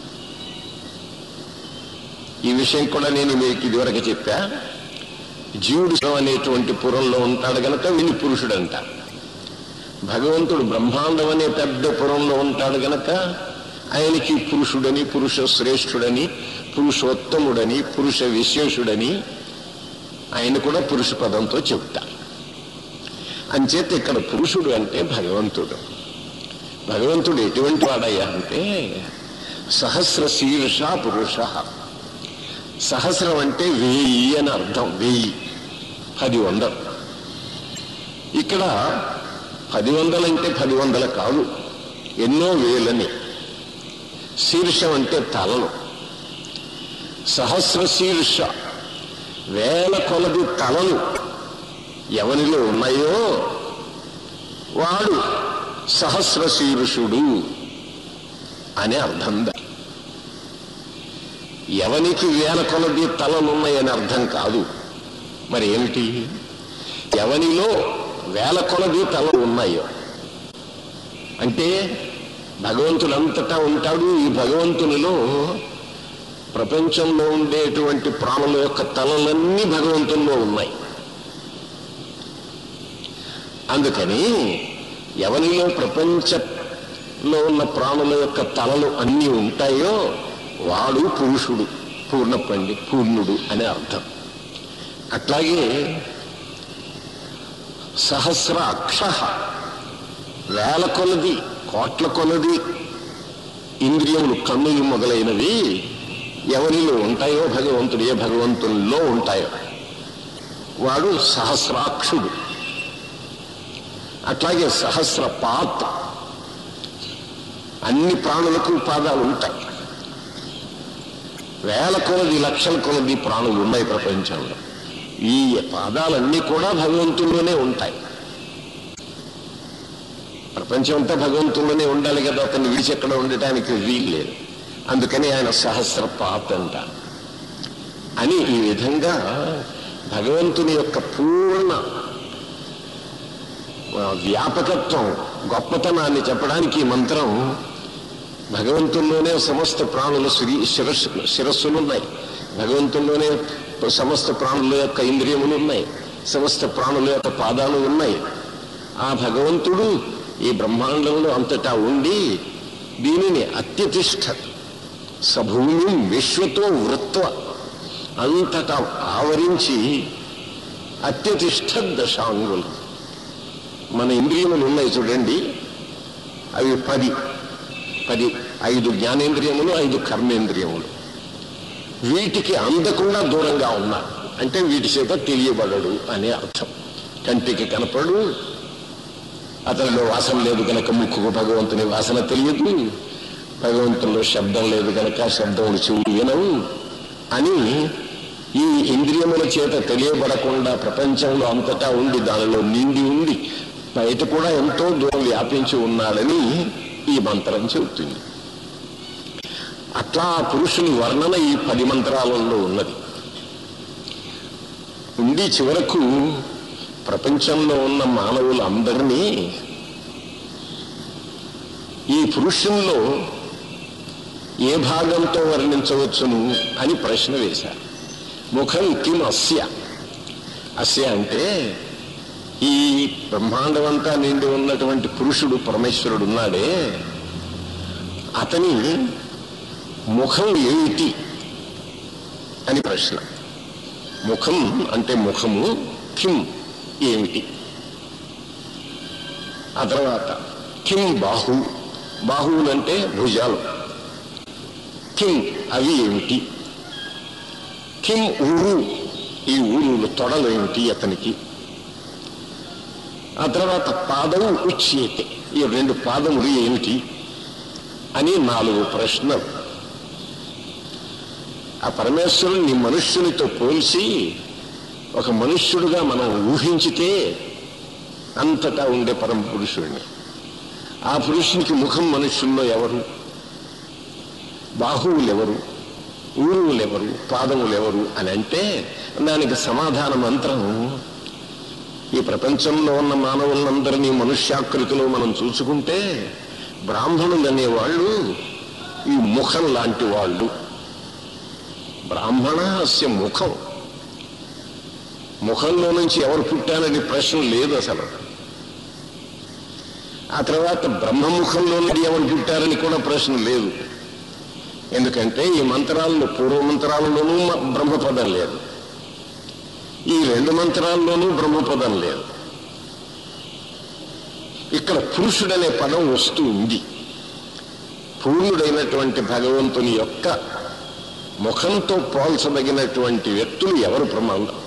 ఈ విషయం కూడా నేను మీకు ఇదివరకు చెప్పా జీవుడు అనేటువంటి పురంలో ఉంటాడు గనక వీని పురుషుడు అంట భగవంతుడు బ్రహ్మాండం అనే పెద్ద పురంలో ఉంటాడు గనక ఆయనకి పురుషుడని పురుష శ్రేష్ఠుడని పురుషోత్తముడని పురుష విశేషుడని ఆయన కూడా పురుష పదంతో చెప్తారు అంచేత ఇక్కడ పురుషుడు అంటే భగవంతుడు భగవంతుడు ఎటువంటి వాడయ్యా అంటే సహస్ర శీర్ష పురుష సహస్రం అంటే వెయ్యి అని అర్థం వెయ్యి పది వందలు ఇక్కడ పది వందలంటే పది వందల కాదు ఎన్నో వేలని శీర్షం అంటే తలలు సహస్ర శీర్ష వేల కొలది తలలు ఎవరిలో ఉన్నాయో వాడు సహస్ర శీర్షుడు అనే అర్థం దా ఎవనికి వేల కొలది తలలున్నాయని అర్థం కాదు మరి ఏమిటి ఎవనిలో వేల కొలది తలలు ఉన్నాయో అంటే భగవంతుడంతటా ఉంటాడు ఈ భగవంతునిలో ప్రపంచంలో ఉండేటువంటి ప్రాణుల యొక్క తలలన్నీ భగవంతుల్లో ఉన్నాయి అందుకని ఎవరిలో ప్రపంచంలో ఉన్న ప్రాణుల యొక్క తలలు అన్నీ ఉంటాయో వాడు పురుషుడు పూర్ణపండి పూర్ణుడు అనే అర్థం అట్లాగే సహస్ర అక్ష వేల కొలది కోట్ల కొలది ఇంద్రియములు కన్నులు మొదలైనవి ఎవరిలో ఉంటాయో భగవంతుడు ఏ భగవంతుల్లో ఉంటాయో వాడు సహస్రాక్షుడు అట్లాగే సహస్ర పాత్ అన్ని ప్రాణులకు పాదాలు ఉంటాయి వేల కొలది లక్షల కొలది ప్రాణులు ఉన్నాయి ప్రపంచంలో ఈ పాదాలన్నీ కూడా భగవంతుల్లోనే ఉంటాయి ప్రపంచం అంతా భగవంతుల్లోనే ఉండాలి కదా అతన్ని విడిచి ఎక్కడ ఉండటానికి వీలు లేదు అందుకని ఆయన సహస్ర పాత్ అంట అని ఈ విధంగా భగవంతుని యొక్క పూర్ణ ఆ, వ్యాపకత్వం గొప్పతనాన్ని చెప్పడానికి ఈ మంత్రం భగవంతుల్లోనే సమస్త ప్రాణుల శిరి శిరస్సు శిరస్సులు ఉన్నాయి భగవంతుల్లోనే సమస్త ప్రాణుల యొక్క ఇంద్రియములు ఉన్నాయి సమస్త ప్రాణుల యొక్క పాదాలు ఉన్నాయి ఆ భగవంతుడు ఈ బ్రహ్మాండంలో అంతటా ఉండి దీనిని అత్యతిష్ట సభూమి విశ్వతో వృత్వ అంతటా ఆవరించి అత్యతిష్ట దశాంగులు మన ఇంద్రియములు ఉన్నాయి చూడండి అవి పది పది ఐదు జ్ఞానేంద్రియములు ఐదు కర్మేంద్రియములు వీటికి అందకుండా దూరంగా ఉన్నారు అంటే వీటి చేత తెలియబడడు అనే అర్థం కంటికి కనపడు అతనిలో వాసన లేదు కనుక ముక్కుకు భగవంతుని వాసన తెలియదు భగవంతుల్లో శబ్దం లేదు కనుక శబ్దములు చెవులు వినవు అని ఈ ఇంద్రియముల చేత తెలియబడకుండా ప్రపంచంలో అంతటా ఉండి దానిలో నిండి ఉండి బయట కూడా ఎంతో దూరం వ్యాపించి ఉన్నాడని ఈ మంత్రం చెబుతుంది అట్లా ఆ పురుషుని వర్ణన ఈ పది మంత్రాలలో ఉన్నది ఉండి చివరకు ప్రపంచంలో ఉన్న మానవులందరినీ ఈ పురుషుల్లో ఏ భాగంతో వర్ణించవచ్చును అని ప్రశ్న వేశారు ముఖం కిం అస్య అస్య అంటే ఈ బ్రహ్మాండమంతా నిండి ఉన్నటువంటి పురుషుడు పరమేశ్వరుడు ఉన్నాడే అతని ముఖం ఏమిటి అని ప్రశ్న ముఖం అంటే ముఖము కిం ఏమిటి ఆ తర్వాత కిం బాహు బాహువులంటే భుజాలు కిం అవి ఏమిటి కిం ఊరు ఈ ఊరులు తొడలు ఏమిటి అతనికి ఆ తర్వాత పాదము ఉచ్చేతే ఈ రెండు పాదములు ఏమిటి అని నాలుగు ప్రశ్నలు ఆ పరమేశ్వరుని మనుష్యునితో పోల్చి ఒక మనుష్యుడుగా మనం ఊహించితే అంతటా ఉండే పరమ పురుషుడిని ఆ పురుషునికి ముఖం మనుష్యుల్లో ఎవరు బాహువులు ఎవరు ఊరువులు ఎవరు పాదములు ఎవరు అని అంటే దానికి సమాధాన మంత్రం ఈ ప్రపంచంలో ఉన్న మానవులందరినీ మనుష్యాకృతిలో మనం చూసుకుంటే బ్రాహ్మణులు అనేవాళ్ళు ఈ ముఖం లాంటి వాళ్ళు బ్రాహ్మణస్య ముఖం ముఖంలో నుంచి ఎవరు పుట్టారని ప్రశ్న లేదు అసలు ఆ తర్వాత బ్రహ్మముఖంలో నుండి ఎవరు పుట్టారని కూడా ప్రశ్న లేదు ఎందుకంటే ఈ మంత్రాల్లో పూర్వ మంత్రాలలోనూ మ- బ్రహ్మపదం లేదు ఈ రెండు మంత్రాల్లోనూ బ్రహ్మపదం లేదు ఇక్కడ పురుషుడనే పదం వస్తూ ఉంది పూర్ణుడైనటువంటి భగవంతుని యొక్క ముఖంతో పోల్చదగినటువంటి వ్యక్తులు ఎవరు ప్రమాదం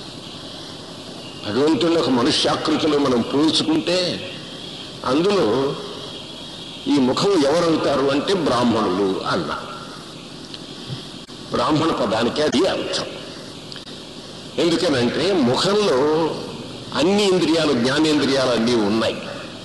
భగవంతుని ఒక మనుష్యాకృతిలో మనం పోల్చుకుంటే అందులో ఈ ముఖం ఎవరవుతారు అంటే బ్రాహ్మణులు అన్న బ్రాహ్మణ పదానికి అది అర్థం ఎందుకనంటే ముఖంలో అన్ని ఇంద్రియాలు జ్ఞానేంద్రియాలు అన్నీ ఉన్నాయి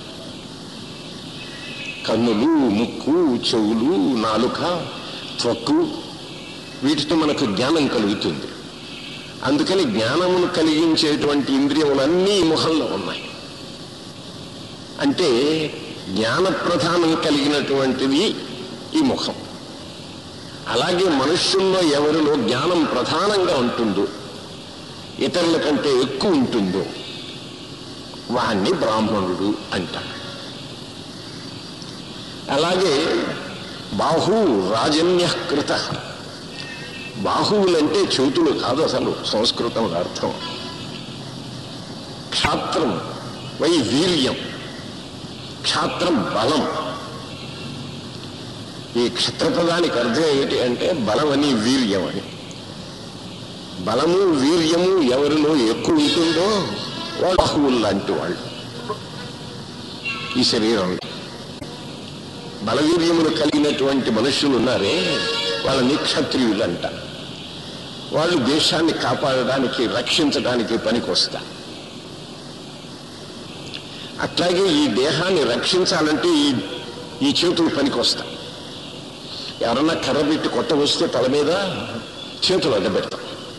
కన్నులు ముక్కు చెవులు నాలుక త్వక్కు వీటితో మనకు జ్ఞానం కలుగుతుంది అందుకని జ్ఞానమును కలిగించేటువంటి ఇంద్రియములన్నీ ఈ ముఖంలో ఉన్నాయి అంటే జ్ఞాన ప్రధానం కలిగినటువంటిది ఈ ముఖం అలాగే మనుష్యుల్లో ఎవరిలో జ్ఞానం ప్రధానంగా ఉంటుందో ఇతరుల కంటే ఎక్కువ ఉంటుందో వాణ్ణి బ్రాహ్మణుడు అంటారు అలాగే బాహు రాజన్య కృత బాహువులంటే చేతులు కాదు అసలు సంస్కృతం అర్థం క్షాత్రం వై వీర్యం క్షాత్రం బలం ఈ క్షత్రపదానికి అర్థం ఏమిటి అంటే బలం అని వీర్యం అని బలము వీర్యము ఎవరిలో ఎక్కువ ఉంటుందో వాళ్ళు బాహువులు లాంటి వాళ్ళు ఈ శరీరంలో బలవీర్యములు కలిగినటువంటి మనుషులు ఉన్నారే వాళ్ళని క్షత్రియులు అంట వాళ్ళు దేశాన్ని కాపాడడానికి రక్షించడానికి పనికొస్తారు అట్లాగే ఈ దేహాన్ని రక్షించాలంటే ఈ ఈ చేతులు పనికొస్తాయి ఎవరన్నా కర్ర పెట్టి కొట్ట వస్తే తల మీద చేతులు అడ్డబెడతాం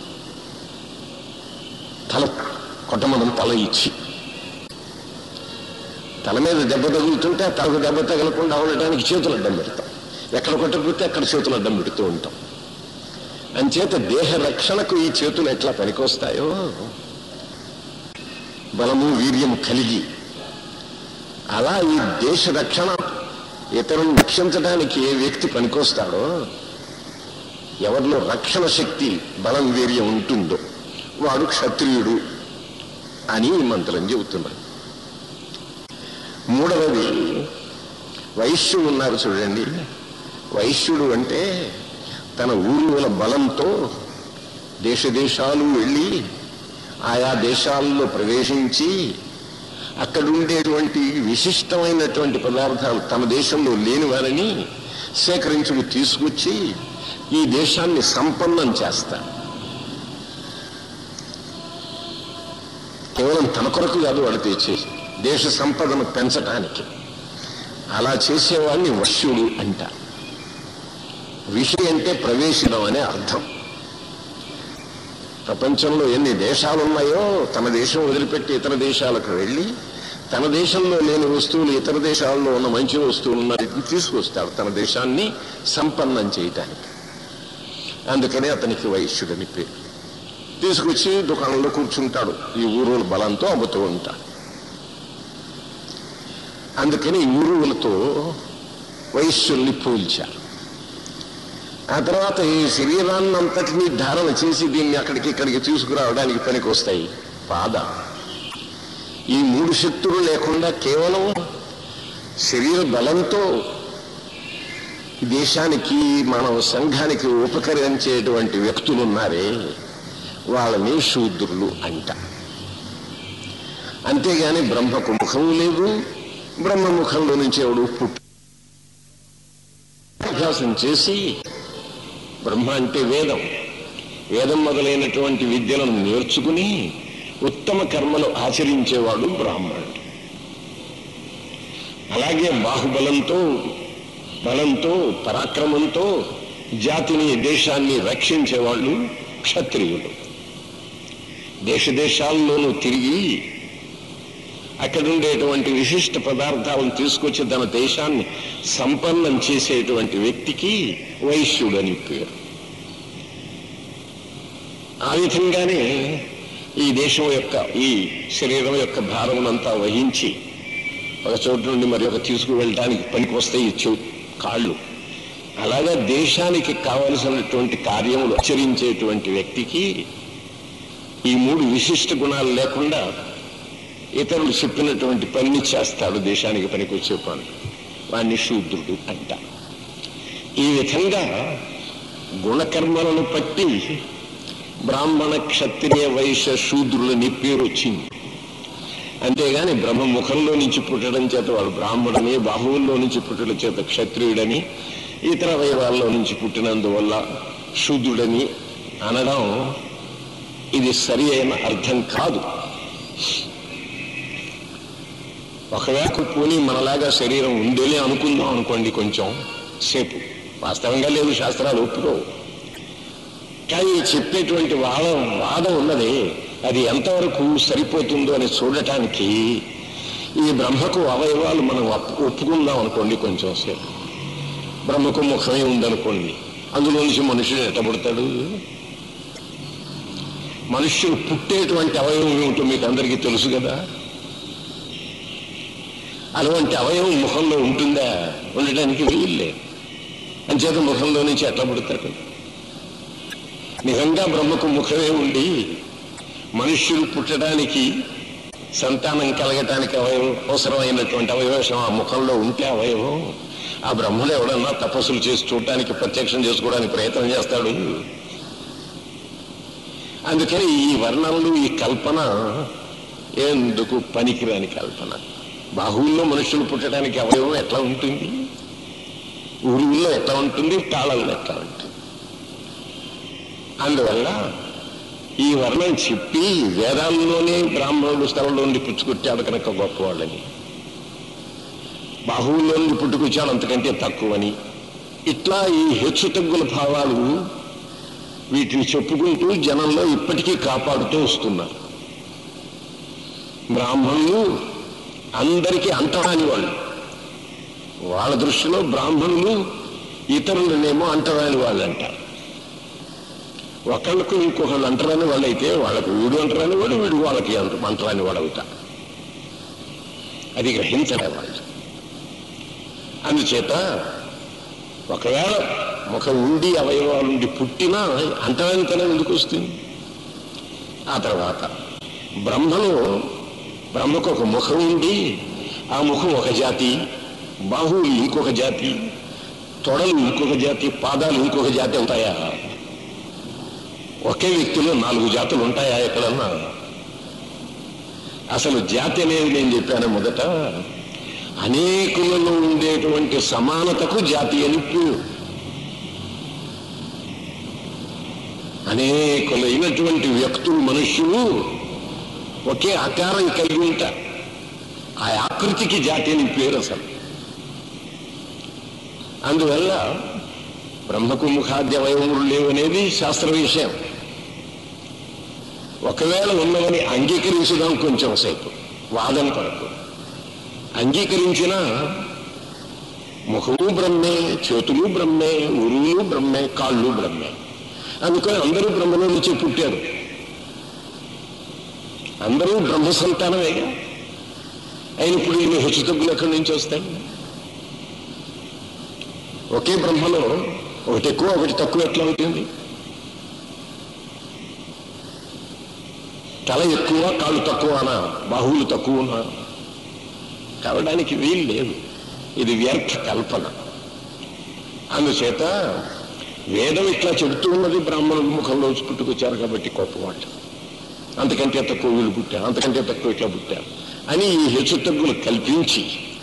తల కొట్టమనం తల ఇచ్చి తల మీద దెబ్బ తగులుతుంటే ఆ తలకు దెబ్బ తగలకుండా ఉండటానికి చేతులు అడ్డం పెడతాం ఎక్కడ కొట్టకపోతే అక్కడ చేతులు అడ్డం పెడుతూ ఉంటాం అంచేత దేహ రక్షణకు ఈ చేతులు ఎట్లా పనికొస్తాయో బలము వీర్యము కలిగి అలా ఈ దేశ రక్షణ ఇతరులను రక్షించడానికి ఏ వ్యక్తి పనికొస్తాడో ఎవరిలో రక్షణ శక్తి బలం వీర్యం ఉంటుందో వాడు క్షత్రియుడు అని ఈ మంత్రం చెబుతున్నాడు మూడవది వైశ్యుడు ఉన్నారు చూడండి వైశ్యుడు అంటే తన ఊరుల బలంతో దేశ దేశాలు వెళ్ళి ఆయా దేశాల్లో ప్రవేశించి అక్కడ ఉండేటువంటి విశిష్టమైనటువంటి పదార్థాలు తమ దేశంలో లేని వారిని సేకరించుకు తీసుకొచ్చి ఈ దేశాన్ని సంపన్నం చేస్తారు కేవలం తన కొరకు కాదు వాడు తెచ్చేసి దేశ సంపదను పెంచటానికి అలా చేసేవాడిని వశ్యుడు అంటారు విషి అంటే ప్రవేశిడం అనే అర్థం ప్రపంచంలో ఎన్ని దేశాలు ఉన్నాయో తన దేశం వదిలిపెట్టి ఇతర దేశాలకు వెళ్ళి తన దేశంలో లేని వస్తువులు ఇతర దేశాల్లో ఉన్న మంచి వస్తువులు ఉన్నాయి తీసుకొస్తాడు తన దేశాన్ని సంపన్నం చేయటానికి అందుకనే అతనికి వైశ్యుడని పేరు తీసుకొచ్చి దుకాణంలో కూర్చుంటాడు ఈ ఊరుల బలంతో అమ్ముతూ ఉంటాడు అందుకని ఈ ఊరువులతో వైశ్యుల్ని పోల్చారు ఆ తర్వాత ఈ శరీరాన్ని అంతటినీ ధారణ చేసి దీన్ని అక్కడికి ఇక్కడికి తీసుకురావడానికి పనికి వస్తాయి పాద ఈ మూడు శక్తులు లేకుండా కేవలం శరీర బలంతో దేశానికి మన సంఘానికి ఉపకరించేటువంటి వ్యక్తులు ఉన్నారే వాళ్ళని శూద్రులు అంట అంతేగాని బ్రహ్మకు ముఖము లేదు బ్రహ్మ ముఖంలో నుంచి ఎవడు పుట్టు అభ్యాసం చేసి బ్రహ్మ అంటే వేదం వేదం మొదలైనటువంటి విద్యలను నేర్చుకుని ఉత్తమ కర్మలు ఆచరించేవాడు బ్రాహ్మణుడు అలాగే బాహుబలంతో బలంతో పరాక్రమంతో జాతిని దేశాన్ని రక్షించేవాళ్ళు క్షత్రియులు దేశ దేశాల్లోనూ తిరిగి అక్కడ ఉండేటువంటి విశిష్ట పదార్థాలను తీసుకొచ్చి తన దేశాన్ని సంపన్నం చేసేటువంటి వ్యక్తికి వైశ్యుడు అని పేరు ఆ విధంగానే ఈ దేశం యొక్క ఈ శరీరం యొక్క భారమునంతా వహించి ఒక చోటు నుండి మరి ఒక తీసుకువెళ్ళటానికి పనికి వస్తాయి ఈ చెవు కాళ్ళు అలాగా దేశానికి కావలసినటువంటి కార్యములు ఆచరించేటువంటి వ్యక్తికి ఈ మూడు విశిష్ట గుణాలు లేకుండా ఇతరులు చెప్పినటువంటి పని చేస్తాడు దేశానికి పనికొచ్చే పని వాణ్ణి శూద్రుడు అంట ఈ విధంగా గుణకర్మలను పట్టి బ్రాహ్మణ క్షత్రియ వైశ్య శూద్రులని పేరు వచ్చింది అంతేగాని బ్రహ్మ ముఖంలో నుంచి పుట్టడం చేత వాడు బ్రాహ్మణని బాహువుల్లో నుంచి పుట్టడం చేత క్షత్రియుడని ఇతర అవయవాల్లో నుంచి పుట్టినందువల్ల శూద్రుడని అనడం ఇది సరి అయిన అర్థం కాదు ఒకవేళ పోనీ మనలాగా శరీరం ఉండేలే అనుకుందాం అనుకోండి కొంచెం సేపు వాస్తవంగా లేదు శాస్త్రాలు ఒప్పుకోవు కానీ చెప్పేటువంటి వాదం వాదం ఉన్నది అది ఎంతవరకు సరిపోతుందో అని చూడటానికి ఈ బ్రహ్మకు అవయవాలు మనం ఒప్పు- ఒప్పుకుందాం అనుకోండి కొంచెం సేపు బ్రహ్మకు ముఖమే ఉందనుకోండి అందులో నుంచి మనుషుడు ఎట్టబడతాడు మనుష్యులు పుట్టేటువంటి అవయవం ఏమిటో మీకు అందరికీ తెలుసు కదా అటువంటి అవయవం ముఖంలో ఉంటుందా ఉండటానికి వీల్లే అంచేత ముఖంలో నుంచి ఎట్లా పుడతాడు నిజంగా బ్రహ్మకు ముఖమే ఉండి మనుష్యులు పుట్టడానికి సంతానం కలగటానికి అవయవం అవసరమైనటువంటి అవయవం ఆ ముఖంలో ఉంటే అవయవం ఆ బ్రహ్మను ఎవడన్నా తపస్సులు చేసి చూడటానికి ప్రత్యక్షం చేసుకోవడానికి ప్రయత్నం చేస్తాడు అందుకని ఈ వర్ణనలు ఈ కల్పన ఎందుకు పనికిరాని కల్పన బాహువుల్లో మనుషులు పుట్టడానికి అవయవం ఎట్లా ఉంటుంది ఊరువుల్లో ఎట్లా ఉంటుంది తాళల్లో ఎట్లా ఉంటుంది అందువల్ల ఈ వర్ణం చెప్పి వేదాల్లోనే బ్రాహ్మణుడు స్థలంలో నుండి పుచ్చుకొట్టాడు కనుక గొప్పవాళ్ళని బాహువుల్లో నుండి పుట్టుకొచ్చాడు అంతకంటే తక్కువని ఇట్లా ఈ హెచ్చు తగ్గుల భావాలు వీటిని చెప్పుకుంటూ జనంలో ఇప్పటికీ కాపాడుతూ వస్తున్నారు బ్రాహ్మణులు అందరికీ అంటరాని వాళ్ళు వాళ్ళ దృష్టిలో బ్రాహ్మణులు ఇతరులనేమో అంటరాని వాళ్ళు అంటారు ఒకళ్ళకు ఇంకొకళ్ళు అంటరాని వాళ్ళు అయితే వాళ్ళకు వీడు అంటరాని వాడు వీడు వాళ్ళకి అంట అంటరాని వాడు అవుతా అది గ్రహించలే వాళ్ళు అందుచేత ఒకవేళ ఒక ఉండి అవయవాలుండి పుట్టినా అంటరానితనం ఎందుకు వస్తుంది ఆ తర్వాత బ్రహ్మలో బ్రహ్మకు ఒక ముఖం ఉండి ఆ ముఖం ఒక జాతి బాహువులు ఇంకొక జాతి తొడలు ఇంకొక జాతి పాదాలు ఇంకొక జాతి ఉంటాయా ఒకే వ్యక్తిలో నాలుగు జాతులు ఉంటాయా ఎక్కడన్నా అసలు జాతి అనేది నేను చెప్పాను మొదట అనేకులలో ఉండేటువంటి సమానతకు జాతి అని పేరు అనేకులైనటువంటి వ్యక్తులు మనుష్యులు ఒకే ఆకారం కలిగి ఉంటారు ఆ ఆకృతికి జాతి అని పేరు అసలు అందువల్ల బ్రహ్మకు ముఖాద్యవయములు లేవనేది శాస్త్ర విషయం ఒకవేళ ఉన్నవని అంగీకరించడం కొంచెం సేపు వాదన కొరకు అంగీకరించిన ముఖము బ్రహ్మే చేతులు బ్రహ్మే ఉరువులు బ్రహ్మే కాళ్ళు బ్రహ్మే అందుకని అందరూ బ్రహ్మలో నుంచి పుట్టారు అందరూ బ్రహ్మ సంతానమేగా అయినప్పుడు ఈయన హెచ్చు తగ్గులు ఎక్కడి నుంచి వస్తాయి ఒకే బ్రహ్మలో ఒకటి ఎక్కువ ఒకటి తక్కువ ఎట్లా అవుతుంది తల ఎక్కువ కాళ్ళు తక్కువనా బాహువులు తక్కువనా కావడానికి వీలు లేదు ఇది వ్యర్థ కల్పన అందుచేత వేదం ఇట్లా చెబుతూ ఉన్నది బ్రాహ్మణుల ముఖంలో పుట్టుకొచ్చారు కాబట్టి గొప్పవాళ్ళు అంతకంటే తక్కువ వీళ్ళు పుట్టారు అంతకంటే తక్కువ ఇట్లా పుట్టారు అని ఈ హెచ్చు తగ్గులు కల్పించి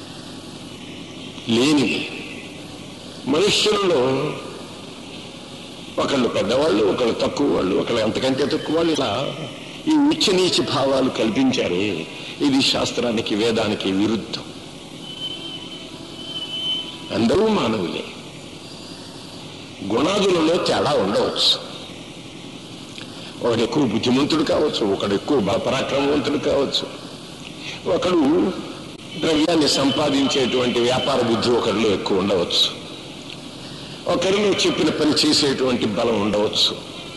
లేనివి మనుష్యులలో ఒకళ్ళు పెద్దవాళ్ళు ఒకళ్ళు తక్కువ వాళ్ళు ఒకళ్ళు అంతకంటే తక్కువ వాళ్ళు ఇలా ఈ ఉచ్చ నీచ భావాలు కల్పించారే ఇది శాస్త్రానికి వేదానికి విరుద్ధం అందరూ మానవులే గుణాదులలో తేడా ఉండవచ్చు ఒకడు ఎక్కువ బుద్ధిమంతుడు కావచ్చు ఒకడు ఎక్కువ బలపరాక్రమవంతుడు కావచ్చు ఒకడు ద్రవ్యాన్ని సంపాదించేటువంటి వ్యాపార బుద్ధి ఒకరిలో ఎక్కువ ఉండవచ్చు ఒకరిలో చెప్పిన పని చేసేటువంటి బలం ఉండవచ్చు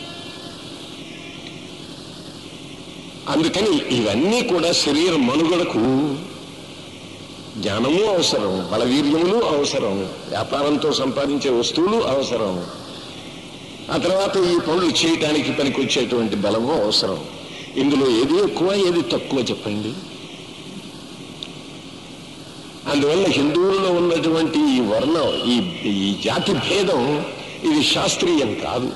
అందుకని ఇవన్నీ కూడా శరీర మనుగడకు జ్ఞానము అవసరం బలవీర్యములు అవసరం వ్యాపారంతో సంపాదించే వస్తువులు అవసరం ఆ తర్వాత ఈ పనులు చేయటానికి పనికొచ్చేటువంటి బలము అవసరం ఇందులో ఏది ఎక్కువ ఏది తక్కువ చెప్పండి అందువల్ల హిందువుల్లో ఉన్నటువంటి ఈ వర్ణం ఈ ఈ జాతి భేదం ఇది శాస్త్రీయం కాదు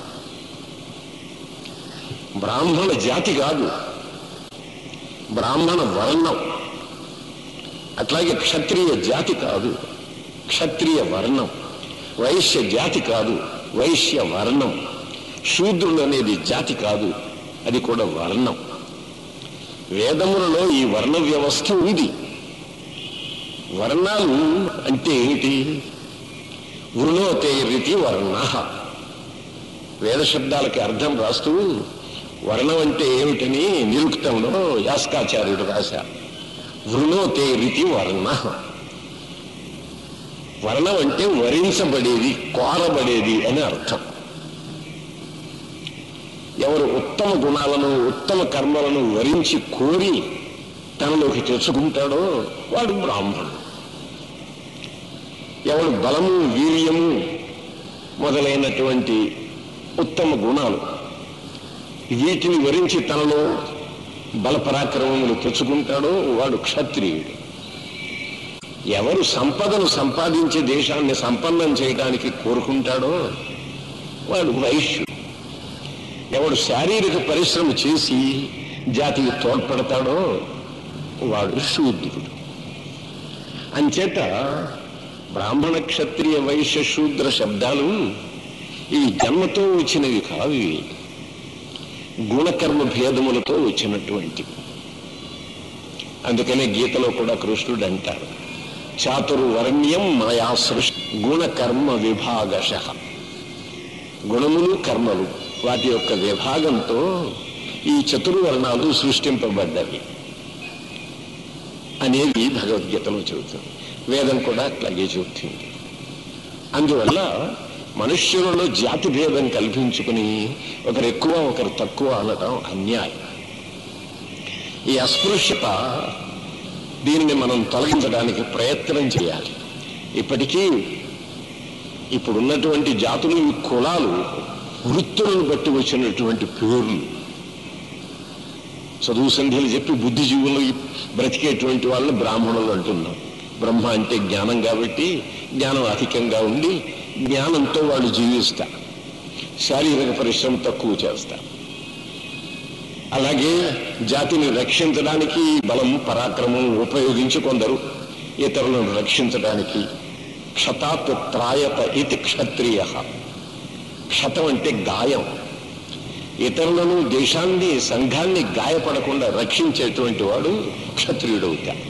బ్రాహ్మణ జాతి కాదు బ్రాహ్మణ వర్ణం అట్లాగే క్షత్రియ జాతి కాదు క్షత్రియ వర్ణం వైశ్య జాతి కాదు వైశ్య వర్ణం శూద్రులు అనేది జాతి కాదు అది కూడా వర్ణం వేదములలో ఈ వర్ణ వ్యవస్థ ఉంది వర్ణాలు అంటే ఏమిటి వృణోతే రీతి వర్ణ వేద శబ్దాలకి అర్థం రాస్తూ వర్ణం అంటే ఏమిటని నిరుక్తంలో యాస్కాచార్యుడు రాశారు వృణోతే రీతి వర్ణ వర్ణం అంటే వరించబడేది కోరబడేది అని అర్థం ఎవరు ఉత్తమ గుణాలను ఉత్తమ కర్మలను వరించి కోరి తనలోకి తెచ్చుకుంటాడో వాడు బ్రాహ్మణుడు ఎవడు బలము వీర్యము మొదలైనటువంటి ఉత్తమ గుణాలు వీటిని వరించి తనలో బలపరాక్రమములు తెచ్చుకుంటాడో వాడు క్షత్రియుడు ఎవరు సంపదను సంపాదించే దేశాన్ని సంపన్నం చేయడానికి కోరుకుంటాడో వాడు వైశ్యుడు ఎవడు శారీరక పరిశ్రమ చేసి జాతికి తోడ్పడతాడో వాడు శూద్రుడు అంచేత బ్రాహ్మణ క్షత్రియ వైశ్య శూద్ర శబ్దాలు ఇవి జన్మతో వచ్చినవి కావు ఇవి గుణకర్మ భేదములతో వచ్చినటువంటి అందుకనే గీతలో కూడా కృష్ణుడు అంటారు చాతుర్వర్ణ్యం మాయా సృష్టి గుణకర్మ విభాగశ గుణములు కర్మలు వాటి యొక్క విభాగంతో ఈ చతుర్వర్ణాలు సృష్టింపబడ్డవి అనేది భగవద్గీతలో చెబుతుంది వేదం కూడా అట్లాగే చెబుతుంది అందువల్ల మనుష్యులలో జాతి భేదం కల్పించుకుని ఒకరు ఎక్కువ ఒకరు తక్కువ అనడం అన్యాయం ఈ అస్పృశ్యత దీనిని మనం తొలగించడానికి ప్రయత్నం చేయాలి ఇప్పటికీ ఇప్పుడున్నటువంటి జాతులు ఈ కులాలు వృత్తులను బట్టి వచ్చినటువంటి పేర్లు చదువు సంధ్యలు చెప్పి బుద్ధిజీవులు బ్రతికేటువంటి వాళ్ళని బ్రాహ్మణులు అంటున్నాం బ్రహ్మ అంటే జ్ఞానం కాబట్టి జ్ఞానం అధికంగా ఉండి జ్ఞానంతో వాళ్ళు జీవిస్తారు శారీరక పరిశ్రమ తక్కువ చేస్తారు అలాగే జాతిని రక్షించడానికి బలం పరాక్రమం ఉపయోగించి కొందరు ఇతరులను రక్షించడానికి క్షతాత్ త్రాయత ఇది క్షత్రియ క్షతం అంటే గాయం ఇతరులను దేశాన్ని సంఘాన్ని గాయపడకుండా రక్షించేటువంటి వాడు క్షత్రియుడవుతాడు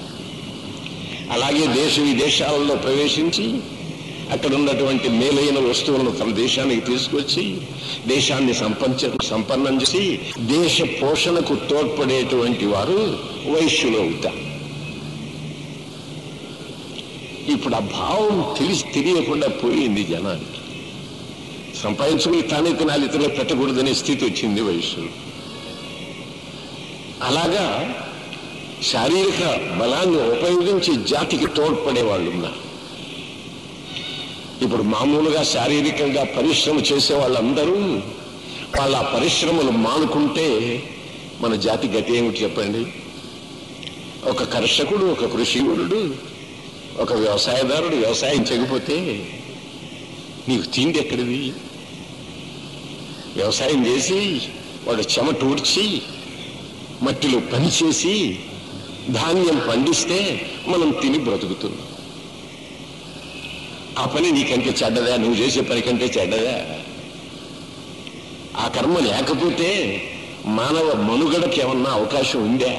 అలాగే దేశ విదేశాలలో ప్రవేశించి అక్కడ ఉన్నటువంటి మేలైన వస్తువులను తమ దేశానికి తీసుకొచ్చి దేశాన్ని సంపంచ సంపన్నం చేసి దేశ పోషణకు తోడ్పడేటువంటి వారు వైశ్యులు అవుతారు ఇప్పుడు ఆ భావం తెలిసి తెలియకుండా పోయింది జనానికి సంపాదించుకుని తానే తినాలి ఇతరులు పెట్టకూడదనే స్థితి వచ్చింది వయస్సులో అలాగా శారీరక బలాన్ని ఉపయోగించి జాతికి తోడ్పడే వాళ్ళు ఉన్నారు ఇప్పుడు మామూలుగా శారీరకంగా పరిశ్రమ చేసే వాళ్ళందరూ వాళ్ళ ఆ పరిశ్రమలు మానుకుంటే మన జాతి గతి ఏమిటి చెప్పండి ఒక కర్షకుడు ఒక కృషికుడు ఒక వ్యవసాయదారుడు వ్యవసాయం చేయకపోతే నీకు తిండి ఎక్కడిది వ్యవసాయం చేసి వాడు చెమటూడ్చి మట్టిలో పని చేసి ధాన్యం పండిస్తే మనం తిని బ్రతుకుతున్నాం ఆ పని నీకంటే చెడ్డదా నువ్వు చేసే పని కంటే చెడ్డదా ఆ కర్మ లేకపోతే మానవ మనుగడకి ఏమన్నా అవకాశం ఉందా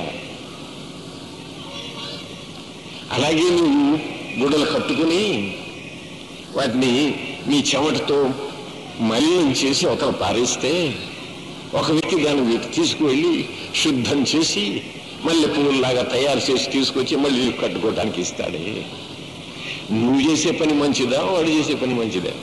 అలాగే నువ్వు గుడలు కట్టుకుని వాటిని నీ చెమటతో మలినం చేసి ఒకరు పారేస్తే ఒక వ్యక్తి దాన్ని వీటి తీసుకువెళ్ళి శుద్ధం చేసి మళ్ళీ పువ్వుల్లాగా తయారు చేసి తీసుకొచ్చి మళ్ళీ ఇల్లు కట్టుకోవడానికి ఇస్తాడే నువ్వు చేసే పని మంచిదా వాడు చేసే పని మంచిదా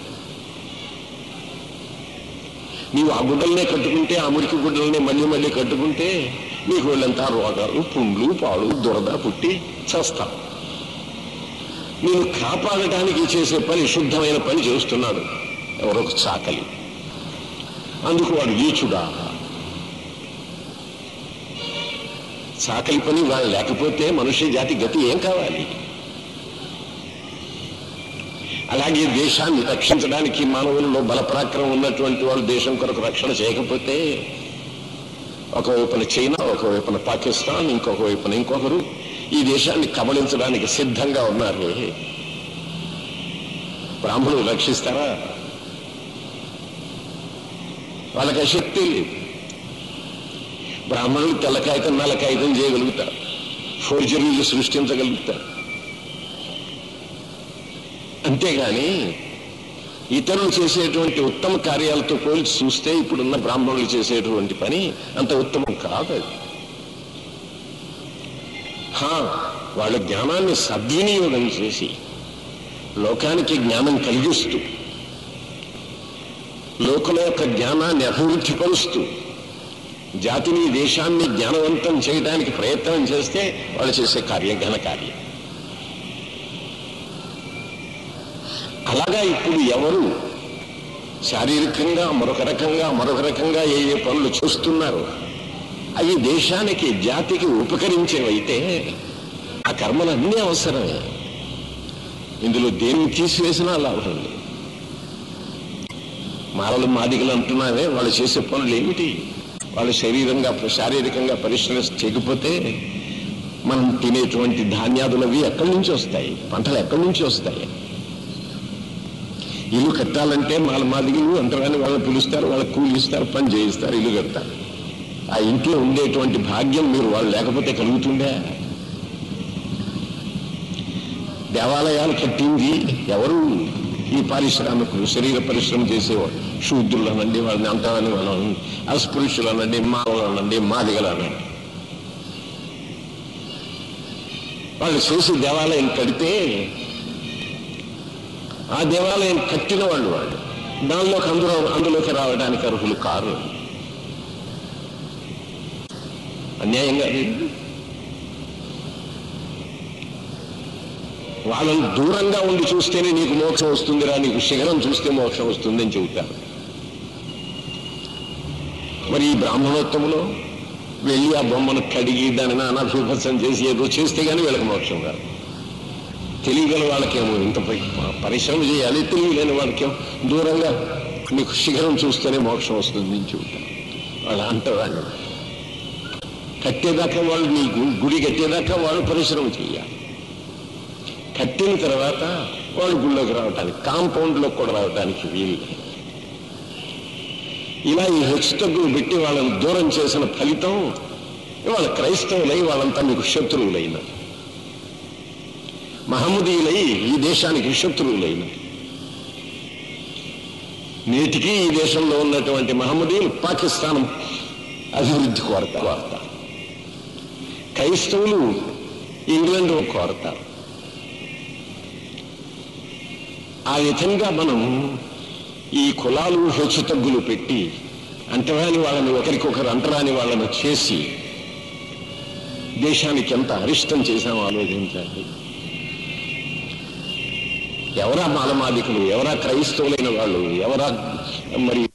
నీవు ఆ గుడ్డలనే కట్టుకుంటే ఆ మురికి గుడ్డలనే మళ్ళీ మళ్ళీ కట్టుకుంటే నీకు వాళ్ళంతా రోగాలు పుండ్లు పాడు దురద పుట్టి చస్తావు నేను కాపాడటానికి చేసే పని శుద్ధమైన పని చేస్తున్నాడు ఎవరొక చాకలి అందుకు వాడు నీచుడా చాకలి పని వాళ్ళు లేకపోతే మనుష్య జాతి గతి ఏం కావాలి అలాగే దేశాన్ని రక్షించడానికి మానవులలో బలపరాక్రమం ఉన్నటువంటి వాళ్ళు దేశం కొరకు రక్షణ చేయకపోతే ఒకవైపున చైనా ఒకవైపున పాకిస్తాన్ ఇంకొక వైపున ఇంకొకరు ఈ దేశాన్ని కబళించడానికి సిద్ధంగా ఉన్నారు బ్రాహ్మణులు రక్షిస్తారా వాళ్ళకి ఆ శక్తి లేదు బ్రాహ్మణులు తెల్ల కాగితం నల్ల కాగితం చేయగలుగుతారు ఫోర్జరీలు సృష్టించగలుగుతారు అంతేగాని ఇతరులు చేసేటువంటి ఉత్తమ కార్యాలతో పోల్చి చూస్తే ఇప్పుడున్న బ్రాహ్మణులు చేసేటువంటి పని అంత ఉత్తమం కాదు అది హా, వాళ్ళ జ్ఞానాన్ని సద్వినియోగం చేసి లోకానికి జ్ఞానం కలిగిస్తూ లోకుల యొక్క జ్ఞానాన్ని అభివృద్ధి పరుస్తూ జాతిని దేశాన్ని జ్ఞానవంతం చేయడానికి ప్రయత్నం చేస్తే వాళ్ళు చేసే కార్యం ఘన కార్యం అలాగా ఇప్పుడు ఎవరు శారీరకంగా మరొక రకంగా మరొక రకంగా ఏ ఏ పనులు చేస్తున్నారో అవి దేశానికి జాతికి ఉపకరించేవైతే ఆ కర్మలు అన్నీ అవసరమే ఇందులో దేన్ని తీసివేసినా లాభం లేదు మారలు మాదిగలు అంటున్నారే వాళ్ళు చేసే పనులు ఏమిటి వాళ్ళు శరీరంగా శారీరకంగా పరిశ్రమ చేయకపోతే మనం తినేటువంటి ధాన్యాదులవి ఎక్కడి నుంచి వస్తాయి పంటలు ఎక్కడి నుంచి వస్తాయి ఇల్లు కట్టాలంటే మాల మాదిగలు అంతరాని వాళ్ళని పిలుస్తారు వాళ్ళకి కూలి ఇస్తారు పని చేయిస్తారు ఇల్లు కడతారు ఆ ఇంట్లో ఉండేటువంటి భాగ్యం మీరు వాళ్ళు లేకపోతే కలుగుతుండే దేవాలయాలు కట్టింది ఎవరు ఈ పారిశ్రామికులు శరీర పరిశ్రమ చేసేవాడు శూద్రులు అనండి వాళ్ళని అంటారని వాళ్ళని అస్పృశ్యులు అనండి మాలలు అనండి మాదిగలు అనండి వాళ్ళు చేసి దేవాలయం కడితే ఆ దేవాలయం కట్టిన వాళ్ళు వాళ్ళు దానిలోకి అందులో అందులోకి రావడానికి అర్హులు కారు అన్యాయం కాదు ఇది? వాళ్ళని దూరంగా ఉండి చూస్తేనే నీకు మోక్షం వస్తుందిరా నీకు శిఖరం చూస్తే మోక్షం వస్తుందని చెబుతారు మరి ఈ బ్రాహ్మణోత్తములో వెళ్ళి ఆ బొమ్మను కడిగి దానిని అనాభిభత్సం చేసి ఏదో చేస్తే కానీ వీళ్ళకి మోక్షం రాదు తెలియగల వాళ్ళకేమో ఇంత ప- పరిశ్రమ చేయాలి తెలియలేని వాళ్ళకేమో దూరంగా నీకు శిఖరం చూస్తేనే మోక్షం వస్తుంది అని చెబుతారు వాళ్ళు అంటారు కట్టేదాకా వాళ్ళు నీ గు- గుడి కట్టేదాకా వాళ్ళు పరిశ్రమ చేయాలి కట్టిన తర్వాత వాళ్ళు గుళ్ళోకి రావటానికి కాంపౌండ్లోకి కూడా రావడానికి వీలు లేదు. ఇలా ఈ హెచ్చుతగ్గులు పెట్టి వాళ్ళని దూరం చేసిన ఫలితం వాళ్ళ క్రైస్తవులై వాళ్ళంతా మీకు శత్రువులైన మహమ్మదీయులై ఈ దేశానికి శత్రువులైన నేటికి ఈ దేశంలో ఉన్నటువంటి మహమ్మదీయులు పాకిస్తాన్ అభివృద్ధి కోరత కోరతారు క్రైస్తవులు ఇంగ్లాండ్ కోరతారు ఆ విధంగా మనం ఈ కులాలు హెచ్చుతగ్గులు పెట్టి అంటరాని వాళ్ళని ఒకరికొకరు అంటరాని వాళ్ళని చేసి దేశానికి ఎంత అరిష్టం చేశామో ఆలోచించండి ఎవరా మాలమాదికులు ఎవరా క్రైస్తవులైన వాళ్ళు ఎవరా మరి